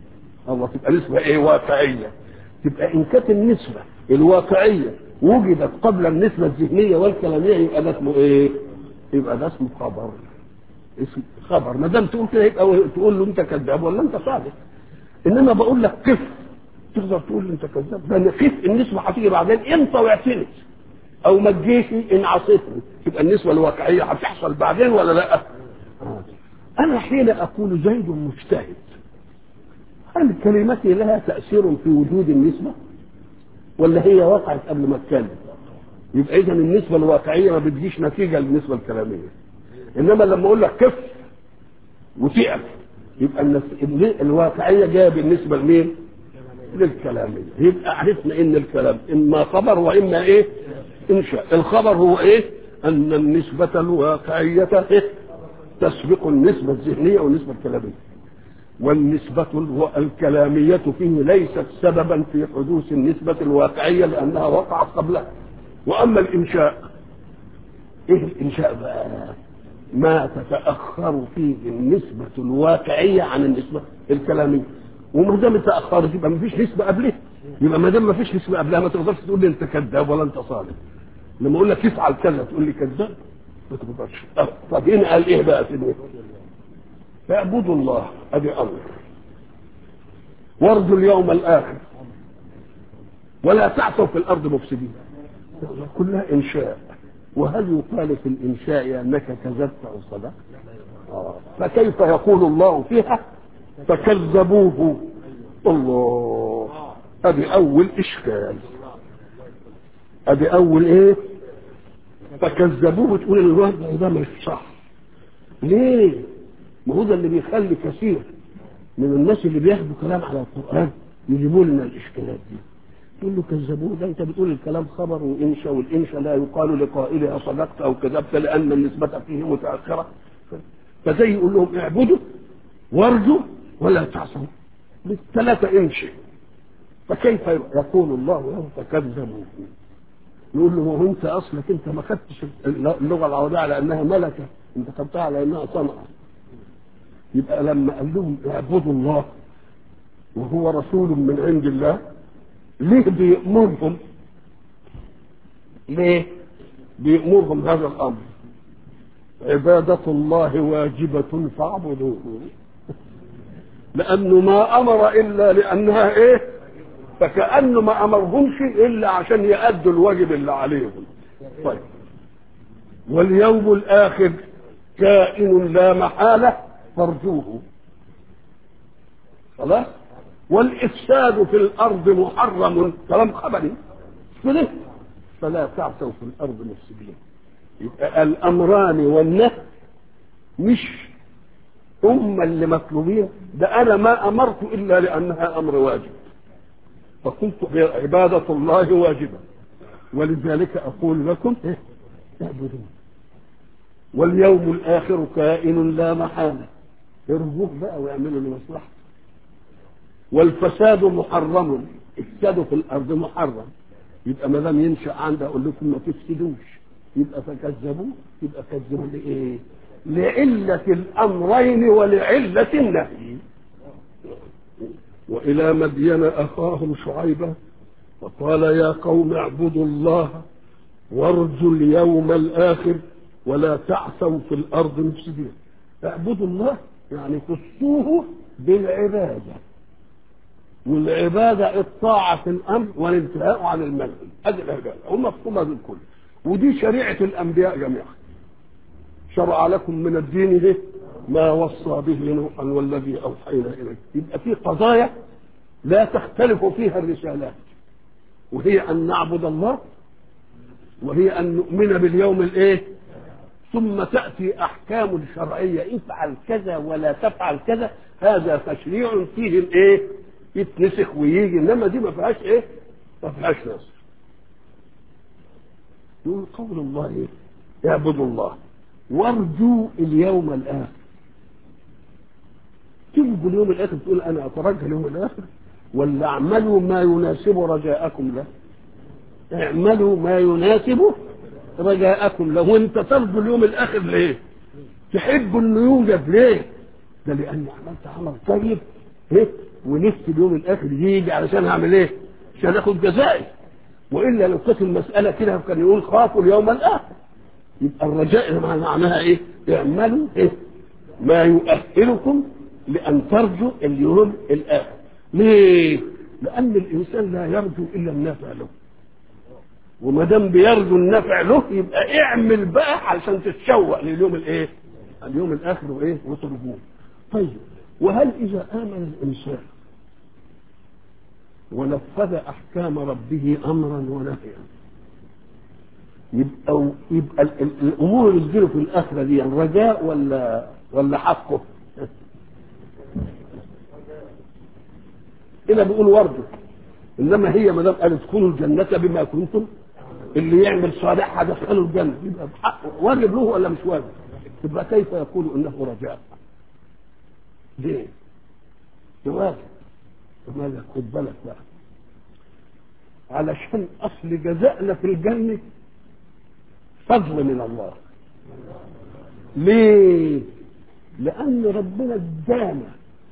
الله تبقى نسبة ايه واقعية تبقى ان كانت النسبة الواقعية وجدت قبل النسبة الذهنية والكلامية يبقى ده اسمه ايه؟ يبقى ده اسمه خبر اسم خبر ما دام تقول كده يبقى تقول له انت كذاب ولا انت صادق انما بقول لك قف تقدر تقول لي انت كذاب ده قف النسبة هتيجي بعدين امتى واعتمد او ما تجيش ان عصيتني يبقى النسبة الواقعية هتحصل بعدين ولا لا؟ انا حين اقول زيد مجتهد هل كلمتي لها تأثير في وجود النسبة ولا هي وقعت قبل ما اتكلم يبقى اذا النسبة الواقعية ما بتجيش نتيجة للنسبة الكلامية انما لما اقول لك كف وتقف يبقى النس- الواقعية جاية بالنسبة لمين للكلامية يبقى عرفنا ان الكلام اما خبر واما ايه انشاء الخبر هو ايه ان النسبة الواقعية إيه؟ تسبق النسبة الذهنية والنسبة الكلامية والنسبة الو- الكلامية فيه ليست سببا في حدوث النسبة الواقعية لأنها وقعت قبلها وأما الإنشاء إيه الإنشاء بقى؟ ما تتأخر فيه النسبة الواقعية عن النسبة الكلامية وما دام تأخرت يبقى ما فيش نسبة قبلها يبقى ما دام ما فيش نسبة قبلها ما تقدرش تقول لي أنت كذاب ولا أنت صادق لما أقول لك افعل كذا تقول لي كذاب ما تقدرش طب- طب هنا قال إيه بقى سيدنا فاعبدوا الله ادي امر وارجوا اليوم الاخر ولا تعثوا في الارض مفسدين كلها انشاء وهل يقال في الانشاء انك كذبت او صدقت آه. فكيف يقول الله فيها فكذبوه الله ادي اول اشكال ادي اول ايه فكذبوه تقول الوضع ده مش صح ليه ما هو ده اللي بيخلي كثير من الناس اللي بياخدوا كلام على القرآن يجيبوا لنا الإشكالات دي تقول له كذبوه ده أنت بتقول الكلام خبر وإنشا والإنشا لا يقال لقائلها صدقت أو كذبت لأن النسبة فيه متأخرة فزي يقول لهم اعبدوا وارجوا ولا تعصوا بالثلاثة انشئ فكيف يقول الله له فكذبوه يقول له ما هو انت اصلك انت ما خدتش اللغه العربيه على انها ملكه انت خدتها على انها صنعه يبقى لما قال لهم اعبدوا الله وهو رسول من عند الله ليه بيأمرهم ليه بيأمرهم هذا الأمر عبادة الله واجبة فاعبدوه لأنه ما أمر إلا لأنها إيه فكأنه ما أمرهمش إلا عشان يأدوا الواجب اللي عليهم طيب واليوم الآخر كائن لا محالة فارجوه خلاص والإفساد في الأرض محرم كلام خبري كده فلا تعثوا في الأرض مفسدين يبقى الأمران والنهي مش هم اللي مطلوبين ده أنا ما أمرت إلا لأنها أمر واجب فقلت عبادة الله واجبة ولذلك أقول لكم إيه؟ اعبدون واليوم الآخر كائن لا محالة ارجوه بقى واعملوا لمصلحته والفساد محرم افسادوا في الارض محرم يبقى ما دام ينشا عندي اقول لكم ما تفسدوش يبقى فكذبوه يبقى كذبوا لايه؟ لعلة الأمرين ولعلة النهي وإلى مدين أخاهم شعيبا فقال يا قوم اعبدوا الله وارجوا اليوم الآخر ولا تعثوا في الأرض مفسدين اعبدوا الله يعني خصوه بالعبادة والعبادة الطاعة في الأمر والانتهاء عن المنهي هذه العبادة هم مفهومة بالكل ودي شريعة الأنبياء جميعا شرع لكم من الدين ده ما وصى به نوحا والذي أوحينا إليك يبقى في قضايا لا تختلف فيها الرسالات وهي أن نعبد الله وهي أن نؤمن باليوم الإيه ثم تأتي أحكام شرعية افعل كذا ولا تفعل كذا هذا تشريع فيه الإيه يتنسخ ويجي إنما دي ما فيهاش إيه ما فيهاش نص يقول قول الله إيه اعبدوا الله وارجوا اليوم الآخر ترجوا اليوم الآخر تقول أنا أترجى اليوم الآخر ولا اعملوا ما يناسب رجاءكم له اعملوا ما يناسب رجاءكم له وانت ترجو اليوم الاخر ليه تحب انه يوجد ليه ده لاني عملت عمل طيب ايه ونفسي اليوم الاخر يجي علشان هعمل ايه؟ عشان اخد جزائي والا لو كانت المساله كده كان يقول خافوا اليوم الاخر يبقى الرجاء معناها ايه؟ اعملوا ايه؟ ما يؤهلكم لان ترجوا اليوم الاخر ليه؟ لان الانسان لا يرجو الا النافع له وما دام بيرجو النفع له يبقى اعمل بقى علشان تتشوق لليوم الايه؟ اليوم الاخر وايه؟ وترجوه. طيب وهل اذا امن الانسان ونفذ احكام ربه امرا ونهيا يبقى يبقى ال- ال- الامور اللي تجيله في الاخره دي رجاء ولا ولا حقه؟ هنا بيقول ورده انما هي ما دام قال ادخلوا الجنه بما كنتم اللي يعمل صالح هدخله الجنه يبقى بحق واجب له ولا مش واجب؟ يبقى كيف يقول انه رجاء؟ ليه؟ ده واجب مالك خد بالك بقى علشان اصل جزائنا في الجنه فضل من الله ليه؟ لأن ربنا ادانا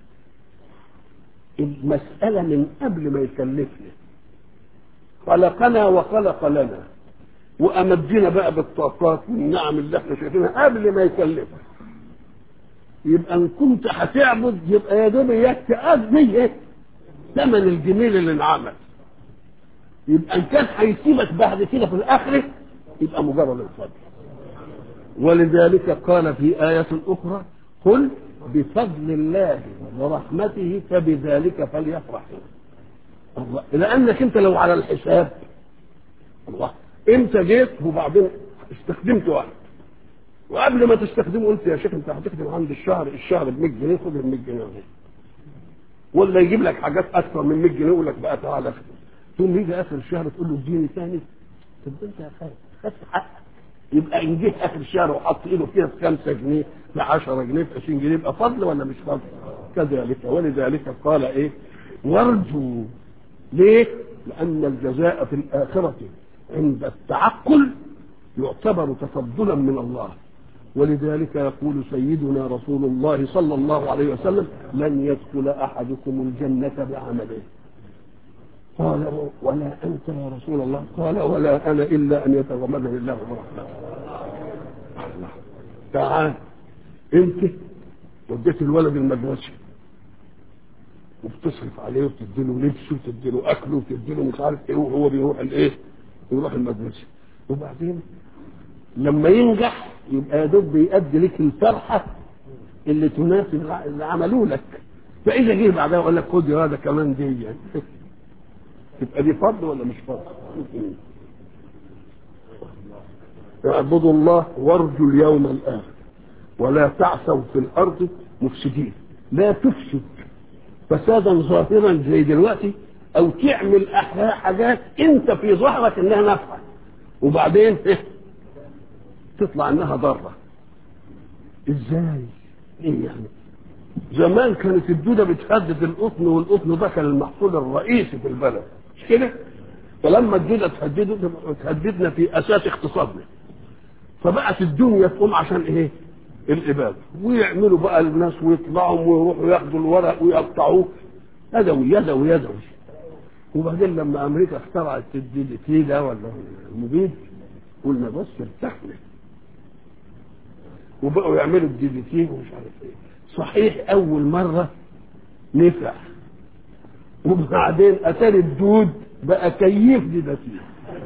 المسألة من قبل ما يكلفنا خلقنا وخلق لنا وأمدنا بقى بالطاقات والنعم اللي احنا شايفينها قبل ما يكلفنا يبقى إن كنت هتعبد يبقى يا دوب إياك تأدي إيه؟ ثمن الجميل اللي انعمل يبقى إن كان هيسيبك بعد كده في الآخرة يبقى مجرد الفضل ولذلك قال في آية أخرى قل بفضل الله ورحمته فبذلك فليفرحوا الله لأنك أنت لو على الحساب الله أنت جيت وبعدين استخدمت واحد وقبل ما تستخدمه قلت يا شيخ أنت هتخدم عند الشهر الشهر ب 100 جنيه خد ال 100 جنيه اهو ولا يجيب لك حاجات أكثر من 100 جنيه يقول لك بقى تعالى اخدم ثم يجي آخر الشهر تقول له اديني ثاني طب أنت يا خالد خدت حقك يبقى ان جه اخر الشهر وحط ايده فيها في 5 جنيه في 10 جنيه في 20 جنيه يبقى فضل ولا مش فضل؟ كذلك ولذلك قال ايه؟ وارجوا ليه؟ لان الجزاء في الاخره عند التعقل يعتبر تفضلا من الله ولذلك يقول سيدنا رسول الله صلى الله عليه وسلم لن يدخل احدكم الجنه بعمله قال ولا انت يا رسول الله قال ولا انا الا ان يتغمدني الله برحمته الله تعال انت وديت الولد المدرسه وبتصرف عليه وتدي له لبسه وتدي له اكله وتدي له مش عارف ايه وهو بيروح الايه؟ يروح المدرسه وبعدين لما ينجح يبقى يا دوب بيأدي لك الفرحه اللي تناسب اللي عملوه لك فاذا جه بعدها يقول لك خد يا هذا كمان دي يعني. تبقى دي فضل ولا مش فضل؟ اعبدوا الله وارجوا اليوم الاخر ولا تعثوا في الارض مفسدين لا تفسد فسادا ظاهرا زي دلوقتي او تعمل احياء حاجات انت في ظهرك انها نافعه وبعدين تطلع انها ضاره ازاي؟ ايه يعني؟ زمان كانت الدوده بتهدد القطن والقطن ده كان المحصول الرئيسي في البلد مش كده؟ فلما الدوده تهدده تهددنا في اساس اقتصادنا فبقت الدنيا تقوم عشان ايه؟ الاباده ويعملوا بقى الناس ويطلعوا ويروحوا ياخدوا الورق ويقطعوه يدوي يدوي يدوي وبعدين لما امريكا اخترعت الدي تي ده ولا المبيد قلنا بس ارتحنا وبقوا يعملوا الدي دي تي ومش عارف ايه صحيح اول مره نفع وبعدين اتاري الدود بقى كيف دي ده تي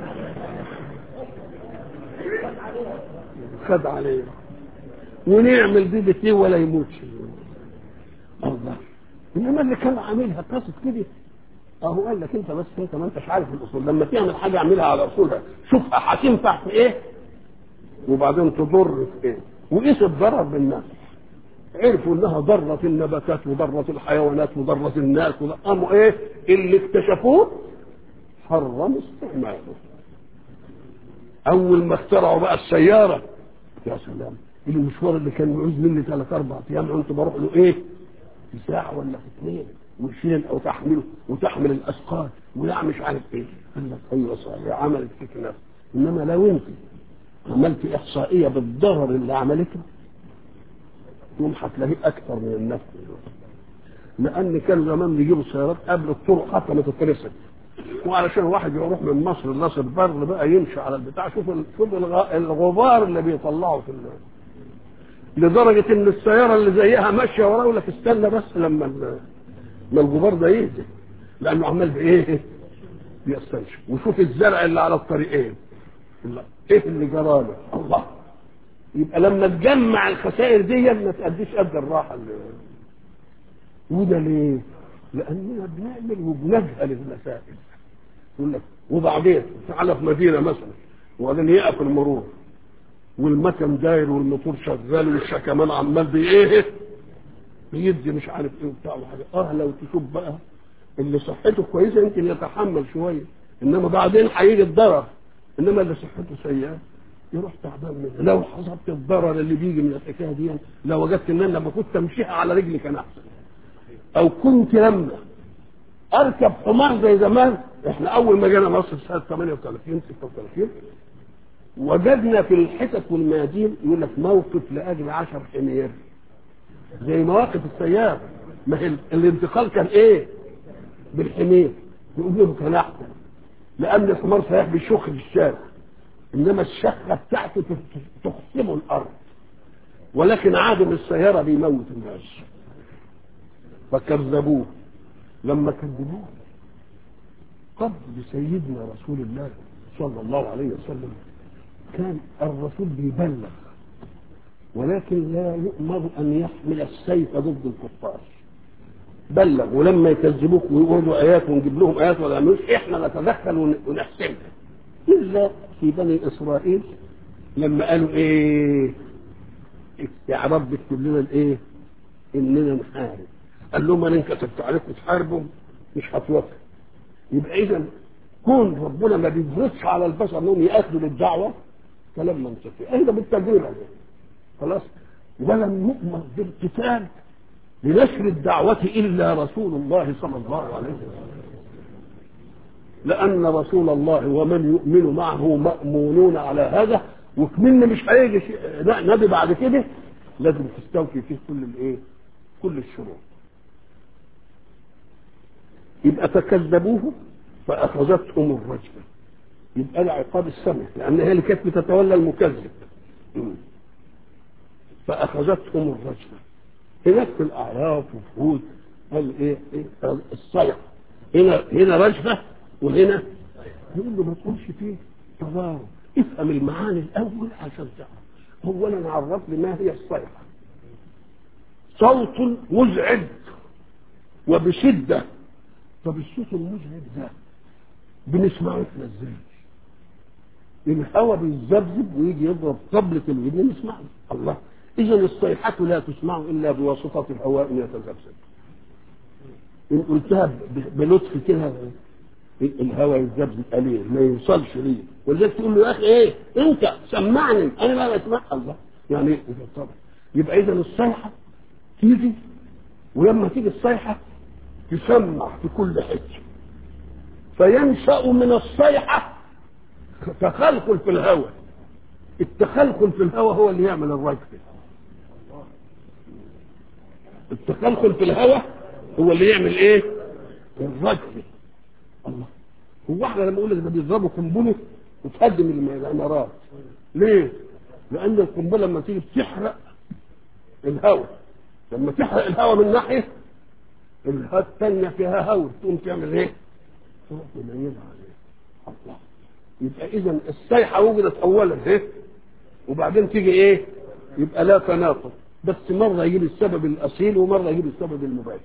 خد عليه ونعمل دي دي تي ولا يموتش الله انما اللي كان عاملها قصد كده اهو قال لك انت بس انت ما انتش عارف الاصول لما تعمل حاجه اعملها على اصولها شوفها هتنفع في ايه وبعدين تضر في ايه وقيس الضرر بالناس عرفوا انها ضرت النباتات وضرت الحيوانات وضرت الناس قاموا ايه اللي اكتشفوه حرموا استعماله اول ما اخترعوا بقى السياره يا سلام المشوار اللي كان يعوز مني ثلاث اربع ايام كنت بروح له ايه في ساعه ولا في اثنين ويشيل او تحمله وتحمل الاثقال ولا مش عارف ايه قال لك ايوه صحيح عملت فيك نفس انما لو انت عملت احصائيه بالضرر اللي عملته يوم هتلاقيه اكثر من النفس لان كان زمان بيجيبوا السيارات قبل الطرق حتى ما تترسم وعلشان واحد يروح من مصر لناصر بر بقى يمشي على البتاع شوف ال- شوف الغ- الغبار اللي بيطلعه في ال- لدرجه ان السياره اللي زيها ماشيه وراه يقول لك استنى بس لما ال- ما الغبار ده يهدى لانه عمال بايه؟ بيستنشق وشوف الزرع اللي على الطريقين لا. ايه اللي جراله؟ الله يبقى لما تجمع الخسائر دي ما تأديش قد الراحه اللي وده ليه؟ لأننا بنعمل وبنجهل المسائل يقول لك وبعدين تعالى في مدينة مثلا وبعدين يقف المرور والمكن داير والموتور شغال والشكمان عمال بايه بيدي مش عارف ايه وبتاع وحاجه اه لو تشوف بقى اللي صحته كويسه يمكن يتحمل شويه انما بعدين هيجي الضرر انما اللي صحته سيئه يروح تعبان منه لو حسبت الضرر اللي بيجي من الحكايه دي لو وجدت ان انا لما كنت امشيها على رجلي كان احسن او كنت لما اركب حمار زي زمان احنا اول ما جينا مصر سنه 38 36 وجدنا في الحتت والميادين يقول لك موقف لاجل 10 حمير زي مواقف السيارة ما هي ال- الانتقال كان ايه بالحمير يقول لهم كان احسن لان الحمار صحيح بيشخ في الشارع انما الشخه بتاعته تخ- تخصمه الارض ولكن عادم السياره بيموت الناس فكذبوه لما كذبوه قبل سيدنا رسول الله صلى الله عليه وسلم كان الرسول بيبلغ ولكن لا يؤمر ان يحمل السيف ضد الكفار بلغ ولما يكذبوك ويقولوا ايات ونجيب لهم ايات ولا يعملوش احنا نتدخل ون- ونحسمها الا في بني اسرائيل لما قالوا ايه يا رب اكتب لنا الايه اننا نحارب قال لهم انا ان كتبت عليكم تحاربوا مش هتوافق يبقى اذا كون ربنا ما بيفرضش على البشر انهم ياخذوا للدعوه كلام منطقي اهدى بالتجربه خلاص ولم يؤمر بالقتال لنشر الدعوة إلا رسول الله صلى الله عليه وسلم لأن رسول الله ومن يؤمن معه مأمونون على هذا وكمن مش هيجي شيء- لا، نبي بعد كده لازم تستوفي فيه كل الايه؟ كل الشروط. يبقى فكذبوه فأخذتهم الرجفة. يبقى ده عقاب السمع لأن هي اللي كانت بتتولى المكذب. فأخذتهم الرجفة. هناك في الأعراف وفي هود قال إيه؟ إيه؟ قال الصيحة. هنا هنا رجفة وهنا يقول له ما تقولش فيه تضارب افهم المعاني الأول عشان تعرف. أولا عرف لي ما هي الصيحة. صوت مزعج وبشدة طب الصوت المزعج ده بنسمعه احنا ازاي؟ الهواء بيتذبذب ويجي يضرب قبلة الودن نسمعه الله إذا الصيحة لا تسمع إلا بواسطة الهواء يتذبذب إن قلتها ب- بلطف كده الهواء يتذبذب قليل ما يوصلش ليه ولذلك تقول له يا أخي إيه أنت سمعني أنا لا بسمع الله يعني إيه طبعا يبقى إذا الصيحة تيجي ولما تيجي الصيحة تسمع في كل حتة فينشأ من الصيحة تخلخل في الهواء التخلخل في الهواء هو اللي يعمل الرجفة التخلخل في الهواء هو اللي يعمل ايه الرجفة الله هو احنا لما نقول لك ده بيضربوا قنبله وتهدم الم- العمارات ليه؟ لأن القنبلة لما تيجي بتحرق الهواء لما تحرق الهواء من ناحية الهواء الثانية فيها هواء تقوم تعمل ايه؟ تروح تميزها عليه الله يبقى اذا الصيحه وجدت اولا ايه وبعدين تيجي ايه يبقى لا تناقض بس مره يجيب السبب الاصيل ومره يجيب السبب المباشر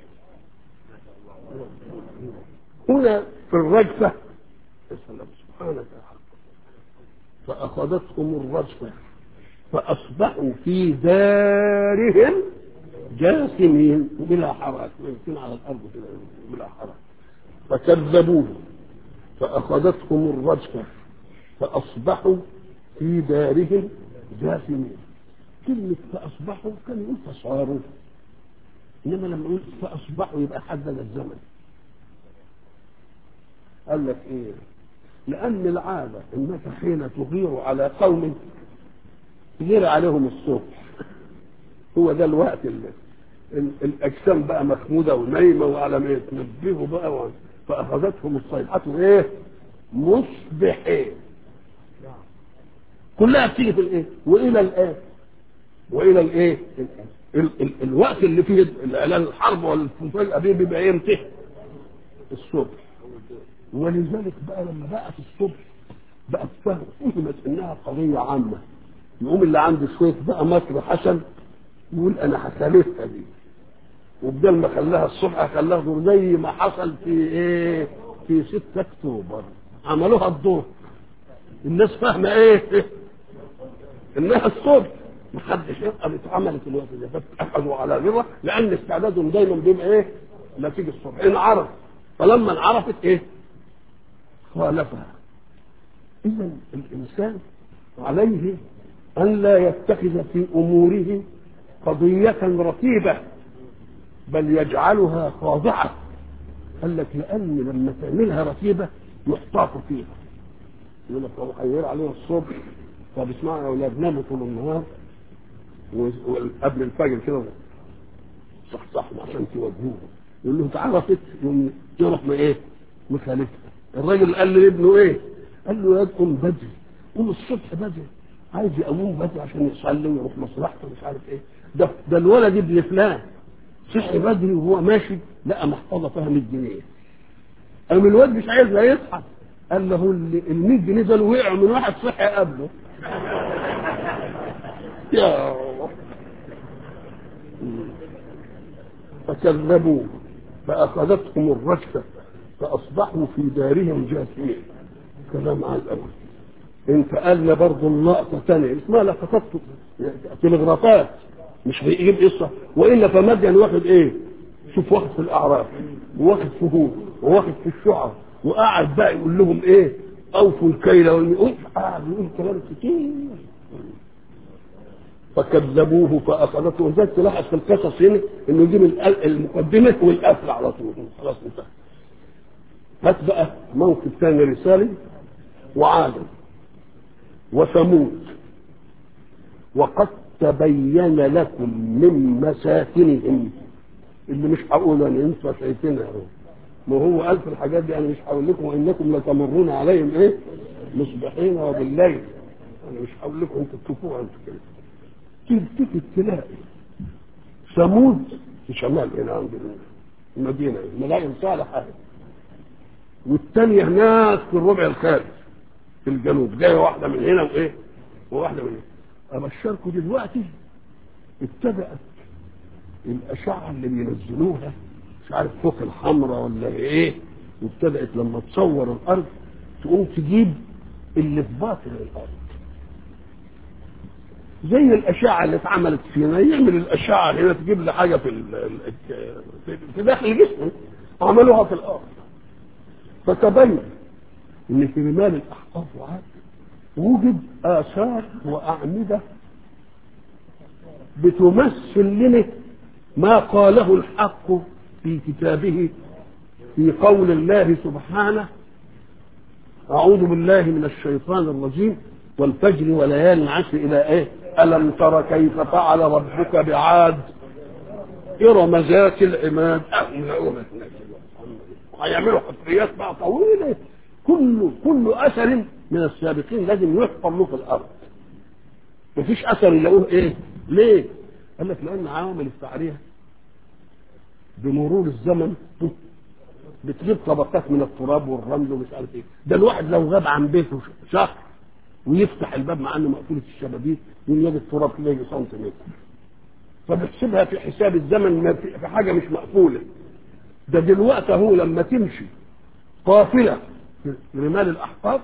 هنا في الرجفه يا سلام سبحانك يا حق فاخذتهم الرجفه فاصبحوا في دارهم جاثمين بلا حركه يمكن على الارض كده بلا حركه فكذبوه فأخذتهم الرجفة فأصبحوا في دارهم جاثمين كلمة فأصبحوا كان يقول فصاروا إنما لما يقول فأصبحوا يبقى حدد الزمن قال لك إيه لأن العادة إنك حين تغير على قوم تغير عليهم الصبح هو ده الوقت اللي ال- الاجسام بقى مخموده ونايمه وعلى ما يتنبهوا بقى و- فاخذتهم الصيحه ايه؟ مصبحين كلها بتيجي في الايه؟ والى الان والى الايه؟ ال- ال- الوقت اللي فيه الاعلان الحرب والفجأة دي بيبقى ينتهي الصبح ولذلك بقى لما بقى في الصبح بقت فهم فهمت انها قضيه عامه يقوم اللي عنده شويه بقى مكر حسن يقول انا هخالفها دي وبدل ما خلاها الصبح خلاها الظهر زي ما حصل في ايه في 6 اكتوبر عملوها الظهر الناس فاهمه ايه انها الصبح ما حدش يبقى اتعملت الوقت ده فاتخذوا على غيره لان استعدادهم دايما بيبقى ايه نتيجه الصبح انعرف فلما انعرفت ايه خالفها اذا الانسان عليه ان لا يتخذ في اموره قضيه رتيبه بل يجعلها خاضعه قال لك لان لما تعملها رتيبه يحتاط فيها يقول لك هو هيغير علينا الصبح طب اسمعوا يا اولاد ناموا طول النهار وقبل الفجر كده صح صح عشان توجهوه يقول له اتعرفت يقوم يروح ما ايه مخالفها الراجل قال لابنه ايه قال له يا قوم بدري قوم الصبح بدري عايز يقوم بدري عشان يصلي ويروح مصلحته مش عارف ايه ده ده الولد ابن فلان صحي بدري وهو ماشي لقى محفظه فيها 100 جنيه قام الواد مش عايز لا يصحى قال له ال 100 جنيه دول وقعوا من واحد صحي قبله يا الله فكذبوه فأخذتهم الرجفة فأصبحوا في دارهم جاثمين كلام على الأول انتقلنا برضه النقطة ثانية اسمها لقطات تلغرافات مش هيجيب قصة وإلا فمدين واخد إيه؟ شوف واخد في الأعراف وواخد في هود وواخد في الشعر وقاعد بقى يقول لهم إيه؟ أوفوا الكيل والمئوس قاعد يقول كلام كتير فكذبوه فاخذته وذلك تلاحظ في القصص هنا انه يجيب المقدمه والقفل على طول خلاص انتهى هات بقى موقف ثاني رسالي وعاد وثمود وقد تبين لكم من مساكنهم اللي مش هقول ان انتوا شايفينها اهو ما هو قال في الحاجات دي انا مش هقول لكم انكم لتمرون عليهم ايه مصبحين وبالليل انا مش هقول لكم انتوا تشوفوها انتوا كده تلتفت تلاقي ثمود في شمال هنا عند المدينه مدائن صالحه والثانيه هناك في الربع الخامس في الجنوب جايه واحده من هنا وايه وواحده من هنا ابشركم دلوقتي ابتدات الاشعه اللي بينزلوها مش عارف فوق الحمراء ولا ايه وابتدات لما تصور الارض تقوم تجيب اللي في باطن الارض زي الاشعه اللي اتعملت فينا يعمل الاشعه هنا تجيب لي حاجه في في داخل الجسم عملوها في الارض فتبين ان في رمال الاحقاف وعاد وجد اثار واعمده بتمثل لنا ما قاله الحق في كتابه في قول الله سبحانه اعوذ بالله من الشيطان الرجيم والفجر وليال عشر الى ايه الم تر كيف فعل ربك بعاد ارم ذات العماد هيعملوا حفريات بقى طويله كل كل اثر من السابقين لازم يحفر له في الارض مفيش اثر يلاقوه ايه ليه قال لك لان عوامل التعريه بمرور الزمن بتجيب طبقات من التراب والرمل ومش عارف ايه ده الواحد لو غاب عن بيته شهر ويفتح الباب مع انه مقفول الشبابيك يجد التراب كده يجي سنتيمتر فبتحسبها في حساب الزمن في حاجه مش مقفوله ده دلوقتي اهو لما تمشي قافله في رمال الاحقاف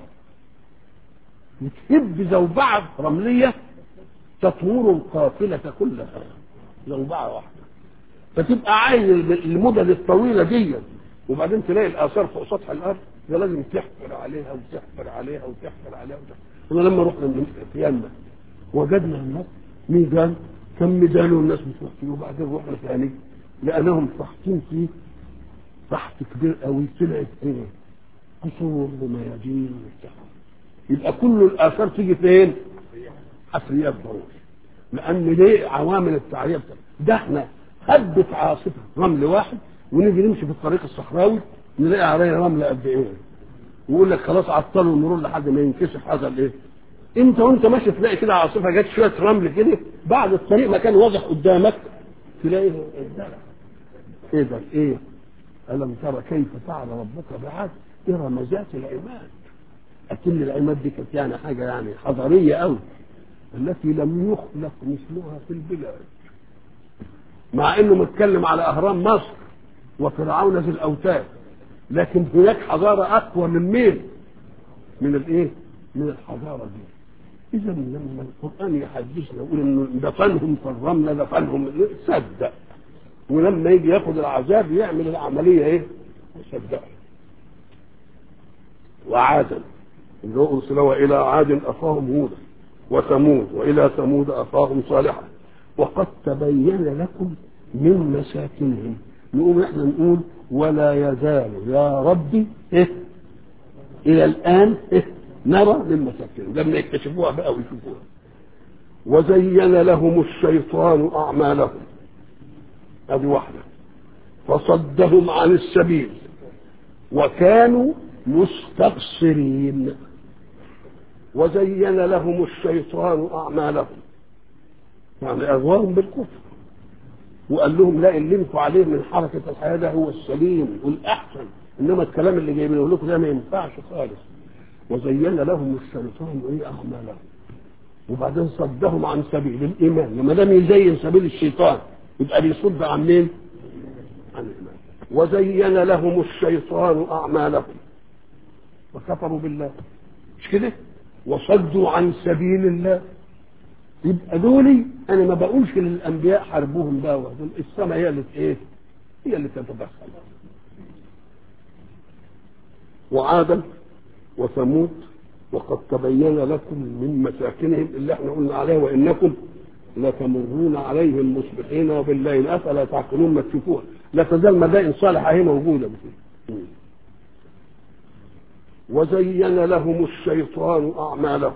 وتهب زوبعه رمليه تطور القافله كلها زوبعه واحده فتبقى عايز المدد الطويله دي وبعدين تلاقي الاثار فوق سطح الارض ده لازم تحفر عليها وتحفر عليها وتحفر عليها وتحفر احنا لما رحنا في يمن وجدنا الناس ميدان كم ميدان والناس بتروح فيه وبعدين رحنا ثاني لقيناهم فاحطين فيه فحط كبير قوي طلعت ايه قصور وميادين وبتاع يبقى كل الاثار تيجي فين؟ حفريات ضروري لان ليه عوامل التعريه ده احنا هبت عاصفه رمل واحد ونيجي نمشي في الطريق الصحراوي نلاقي عليه رمل قد ايه ويقول لك خلاص عطلوا المرور لحد ما ينكشف هذا الايه انت وانت ماشي تلاقي كده عاصفه جت شويه رمل كده بعد الطريق ما كان واضح قدامك تلاقيه اتدلع ايه ده ايه الم ترى كيف فعل ربك بعاد ارم ذات العماد اكن العماد دي كانت يعني حاجه يعني حضاريه قوي التي لم يخلق مثلها في البلاد مع انه متكلم على اهرام مصر وفرعون ذي الاوتاد لكن هناك حضاره اقوى من مين؟ من الايه؟ من الحضاره دي اذا لما القران يحدثنا يقول انه دفنهم في الرمله دفنهم صدق ولما يجي ياخد العذاب يعمل العمليه ايه؟ صدق وعادا اللي هو ارسلوا الى عاد اخاهم هودا وثمود والى ثمود اخاهم صالحا وقد تبين لكم من مساكنهم نقوم احنا نقول ولا يزال يا ربي إيه؟ الى الان إيه؟ نرى من مساكنهم لما يكتشفوها بقى ويشوفوها وزين لهم الشيطان اعمالهم هذه واحده فصدهم عن السبيل وكانوا مستبصرين وزين لهم الشيطان اعمالهم يعني اغواهم بالكفر وقال لهم لا اللي انتوا عليه من حركه الحياه ده هو السليم والاحسن انما الكلام اللي جايبينه لكم ده ما ينفعش خالص وزين لهم الشيطان ايه اعمالهم وبعدين صدهم عن سبيل الايمان لما دام يزين سبيل الشيطان يبقى بيصد عن مين؟ عن الايمان وزين لهم الشيطان اعمالهم وكفروا بالله مش كده؟ وصدوا عن سبيل الله يبقى دولي انا ما بقولش للانبياء حاربوهم بقى دول السماء هي اللي ايه؟ هي اللي تتدخل وعادا وثمود وقد تبين لكم من مساكنهم اللي احنا قلنا عليها وانكم لتمرون عليهم مصبحين وبالليل افلا تعقلون ما تشوفوها لا تزال مدائن صالحه هي موجوده وزين لهم الشيطان اعمالهم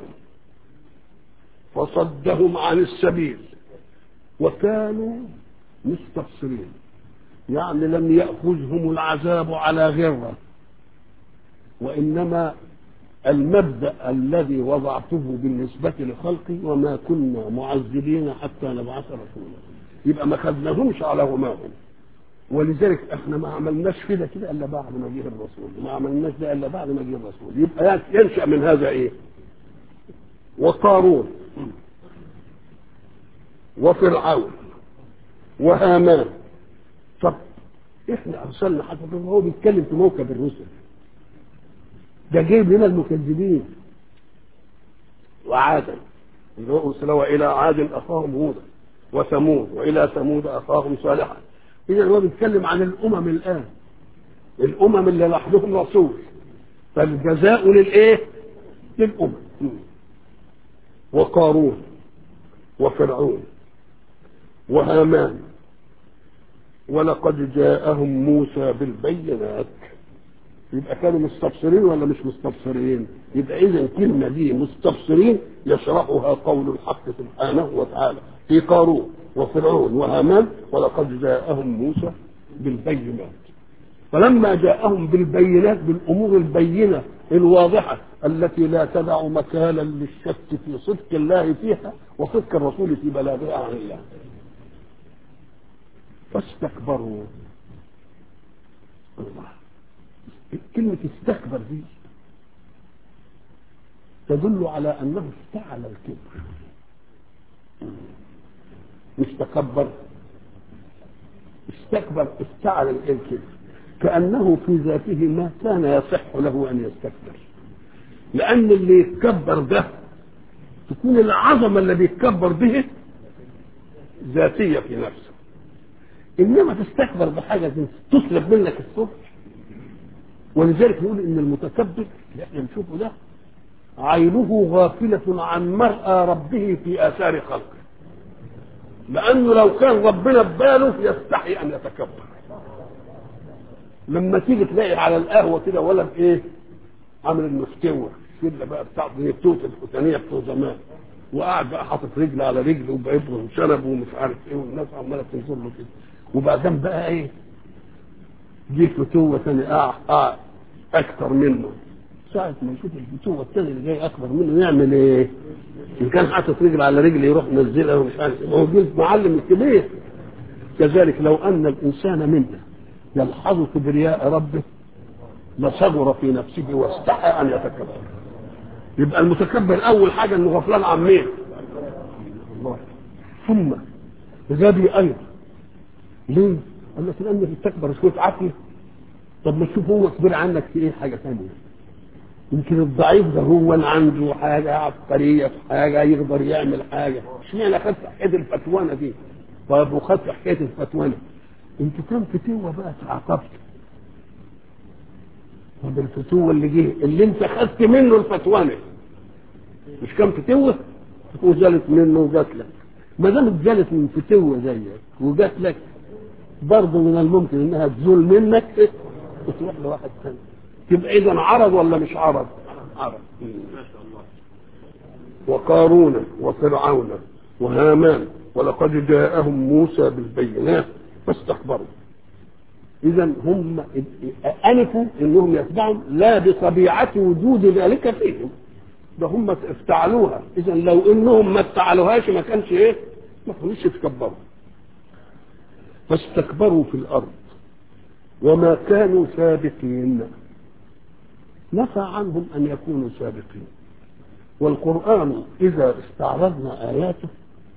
فصدهم عن السبيل وكانوا مستبصرين يعني لم ياخذهم العذاب على غره وانما المبدا الذي وضعته بالنسبه لخلقي وما كنا معذبين حتى نبعث رسولا يبقى ما خدناهمش على غماهم ولذلك احنا ما عملناش كده كده الا بعد ما جه الرسول ما عملناش ده الا بعد ما جه الرسول يبقى ينشا من هذا ايه وقارون وفرعون وهامان طب احنا ارسلنا حتى هو بيتكلم في موكب الرسل ده جايب لنا المكذبين وعادا اللي هو ارسلوا الى عاد اخاهم هودا وثمود والى ثمود اخاهم صالحا اذا هو بيتكلم عن الامم الان الامم اللي لحدهم رسول فالجزاء للايه؟ للامم وقارون وفرعون وهامان ولقد جاءهم موسى بالبينات يبقى كانوا مستبصرين ولا مش مستبصرين يبقى اذا الكلمه دي مستبصرين يشرحها قول الحق سبحانه وتعالى في قارون وفرعون وهامان ولقد جاءهم موسى بالبينات فلما جاءهم بالبينات بالامور البينه الواضحه التي لا تدع مكانا للشك في صدق الله فيها وصدق الرسول في بلاغها عن الله فاستكبروا الله كلمة استكبر دي تدل على أنه افتعل الكبر مش تكبر استكبر افتعل الكبر كأنه في ذاته ما كان يصح له أن يستكبر لأن اللي يتكبر ده تكون العظمة اللي بيتكبر به ذاتية في نفسه إنما تستكبر بحاجة تسلب منك الصبح ولذلك نقول ان المتكبر اللي احنا نشوفه ده عينه غافلة عن مرأى ربه في آثار خلقه لأنه لو كان ربنا بباله يستحي أن يتكبر لما تيجي تلاقي على القهوة كده ولد إيه عامل المفتوى الشلة بقى بتاع التوت الختانية بتوع زمان وقاعد بقى حاطط رجل على رجل وبعبره وشنب ومش عارف ايه والناس عماله تنظر له كده وبعدين بقى ايه جه فتوة تاني آه آه أكتر منه ساعة ما يشوف الفتوة التاني اللي جاي أكبر منه يعمل إيه؟ إن كان حاطط رجل على رجل يروح منزلها ومش عارف إيه. ما هو جزء معلم الكبير كذلك لو أن الإنسان منا يلحظ كبرياء ربه لصغر في نفسه واستحى أن يتكبر يبقى المتكبر أول حاجة إنه غفلان عن مين؟ الله ثم غبي أيضا ليه؟ قال لك لأنك تكبر شوية عقل طب ما تشوف هو كبير عنك في إيه حاجة ثانية يمكن الضعيف ده هو اللي عنده حاجة عبقرية في حاجة يقدر يعمل حاجة اشمعنى خدت حكاية الفتوانة دي طيب وخدت حكاية الفتوانة انت كم فتوة بقى تعاقبت طب الفتوة اللي جه اللي انت خدت منه الفتوانة مش كم فتوة وزالت منه وجات لك ما دام اتزالت من فتوة زيك وجات لك برضه من الممكن انها تزول منك وتروح لواحد ثاني تبقى اذا عرض ولا مش عرض؟ عرض ما شاء الله وقارون وفرعون وهامان ولقد جاءهم موسى بالبينات فاستكبروا اذا هم انفوا انهم يتبعوا لا بطبيعه وجود ذلك فيهم ده هم افتعلوها اذا لو انهم ما افتعلوهاش ما كانش ايه ما كانوش يتكبروا فاستكبروا في الارض وما كانوا سابقين نفى عنهم ان يكونوا سابقين والقران اذا استعرضنا اياته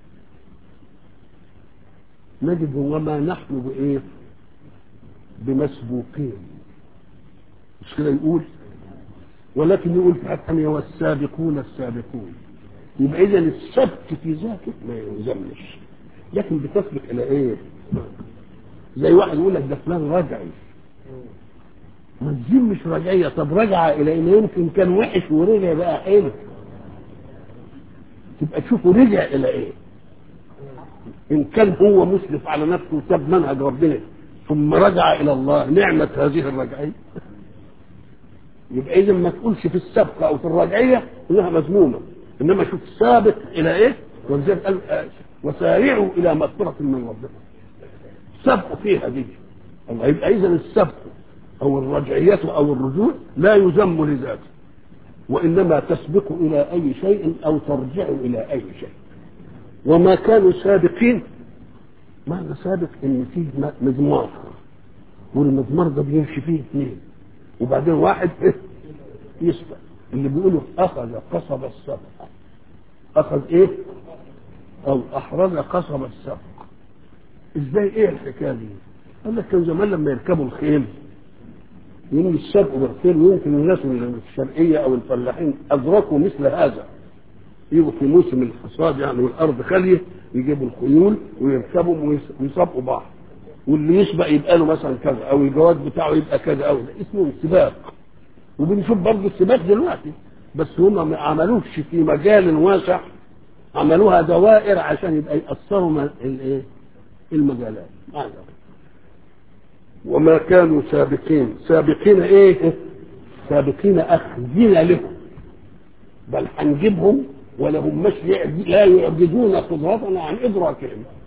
نجد وما نحن بايه بمسبوقين مش كده يقول ولكن يقول في حته ثانيه والسابقون السابقون يبقى اذا السبق في ذاته ما يلزمش لكن بتسبق الى ايه؟ زي واحد يقول لك ده فلان رجعي ما الدين مش رجعية طب رجع إلى إن يمكن كان وحش ورجع بقى حلو تبقى تشوفه رجع إلى إيه إن كان هو مسرف على نفسه وساب منهج ربنا ثم رجع إلى الله نعمة هذه الرجعية يبقى إذا ما تقولش في السبقة أو في الرجعية إنها مذمومة إنما شوف سابق إلى إيه ولذلك قال وسارعوا إلى مغفرة من ربكم سبقوا فيها دي الله يبقى إذا السبق أو الرجعية أو الرجوع لا يذم لذاته وإنما تسبق إلى أي شيء أو ترجع إلى أي شيء وما كانوا سابقين معنى سابق إن فيه مزمار والمزمار ده بيمشي فيه اثنين وبعدين واحد إيه يسبق اللي بيقولوا أخذ قصب السبق أخذ إيه أو أحرز قصب السبق إزاي إيه الحكاية دي؟ قال لك كان زمان لما يركبوا الخيل يوم السبق بالخيل ويمكن الناس الشرقية أو الفلاحين أدركوا مثل هذا يجوا في موسم الحصاد يعني والأرض خالية يجيبوا الخيول ويركبوا ويسابقوا بعض واللي يسبق يبقى له مثلا كذا أو الجواد بتاعه يبقى كذا أو ده اسمه سباق وبنشوف برضه السباق دلوقتي بس هم ما عملوش في مجال واسع عملوها دوائر عشان يبقى يأثروا الايه المجالات هذا وما كانوا سابقين سابقين ايه سابقين اخذين لهم بل هنجيبهم ولا هم مش لا يعجزون قدرتنا عن ادراكهم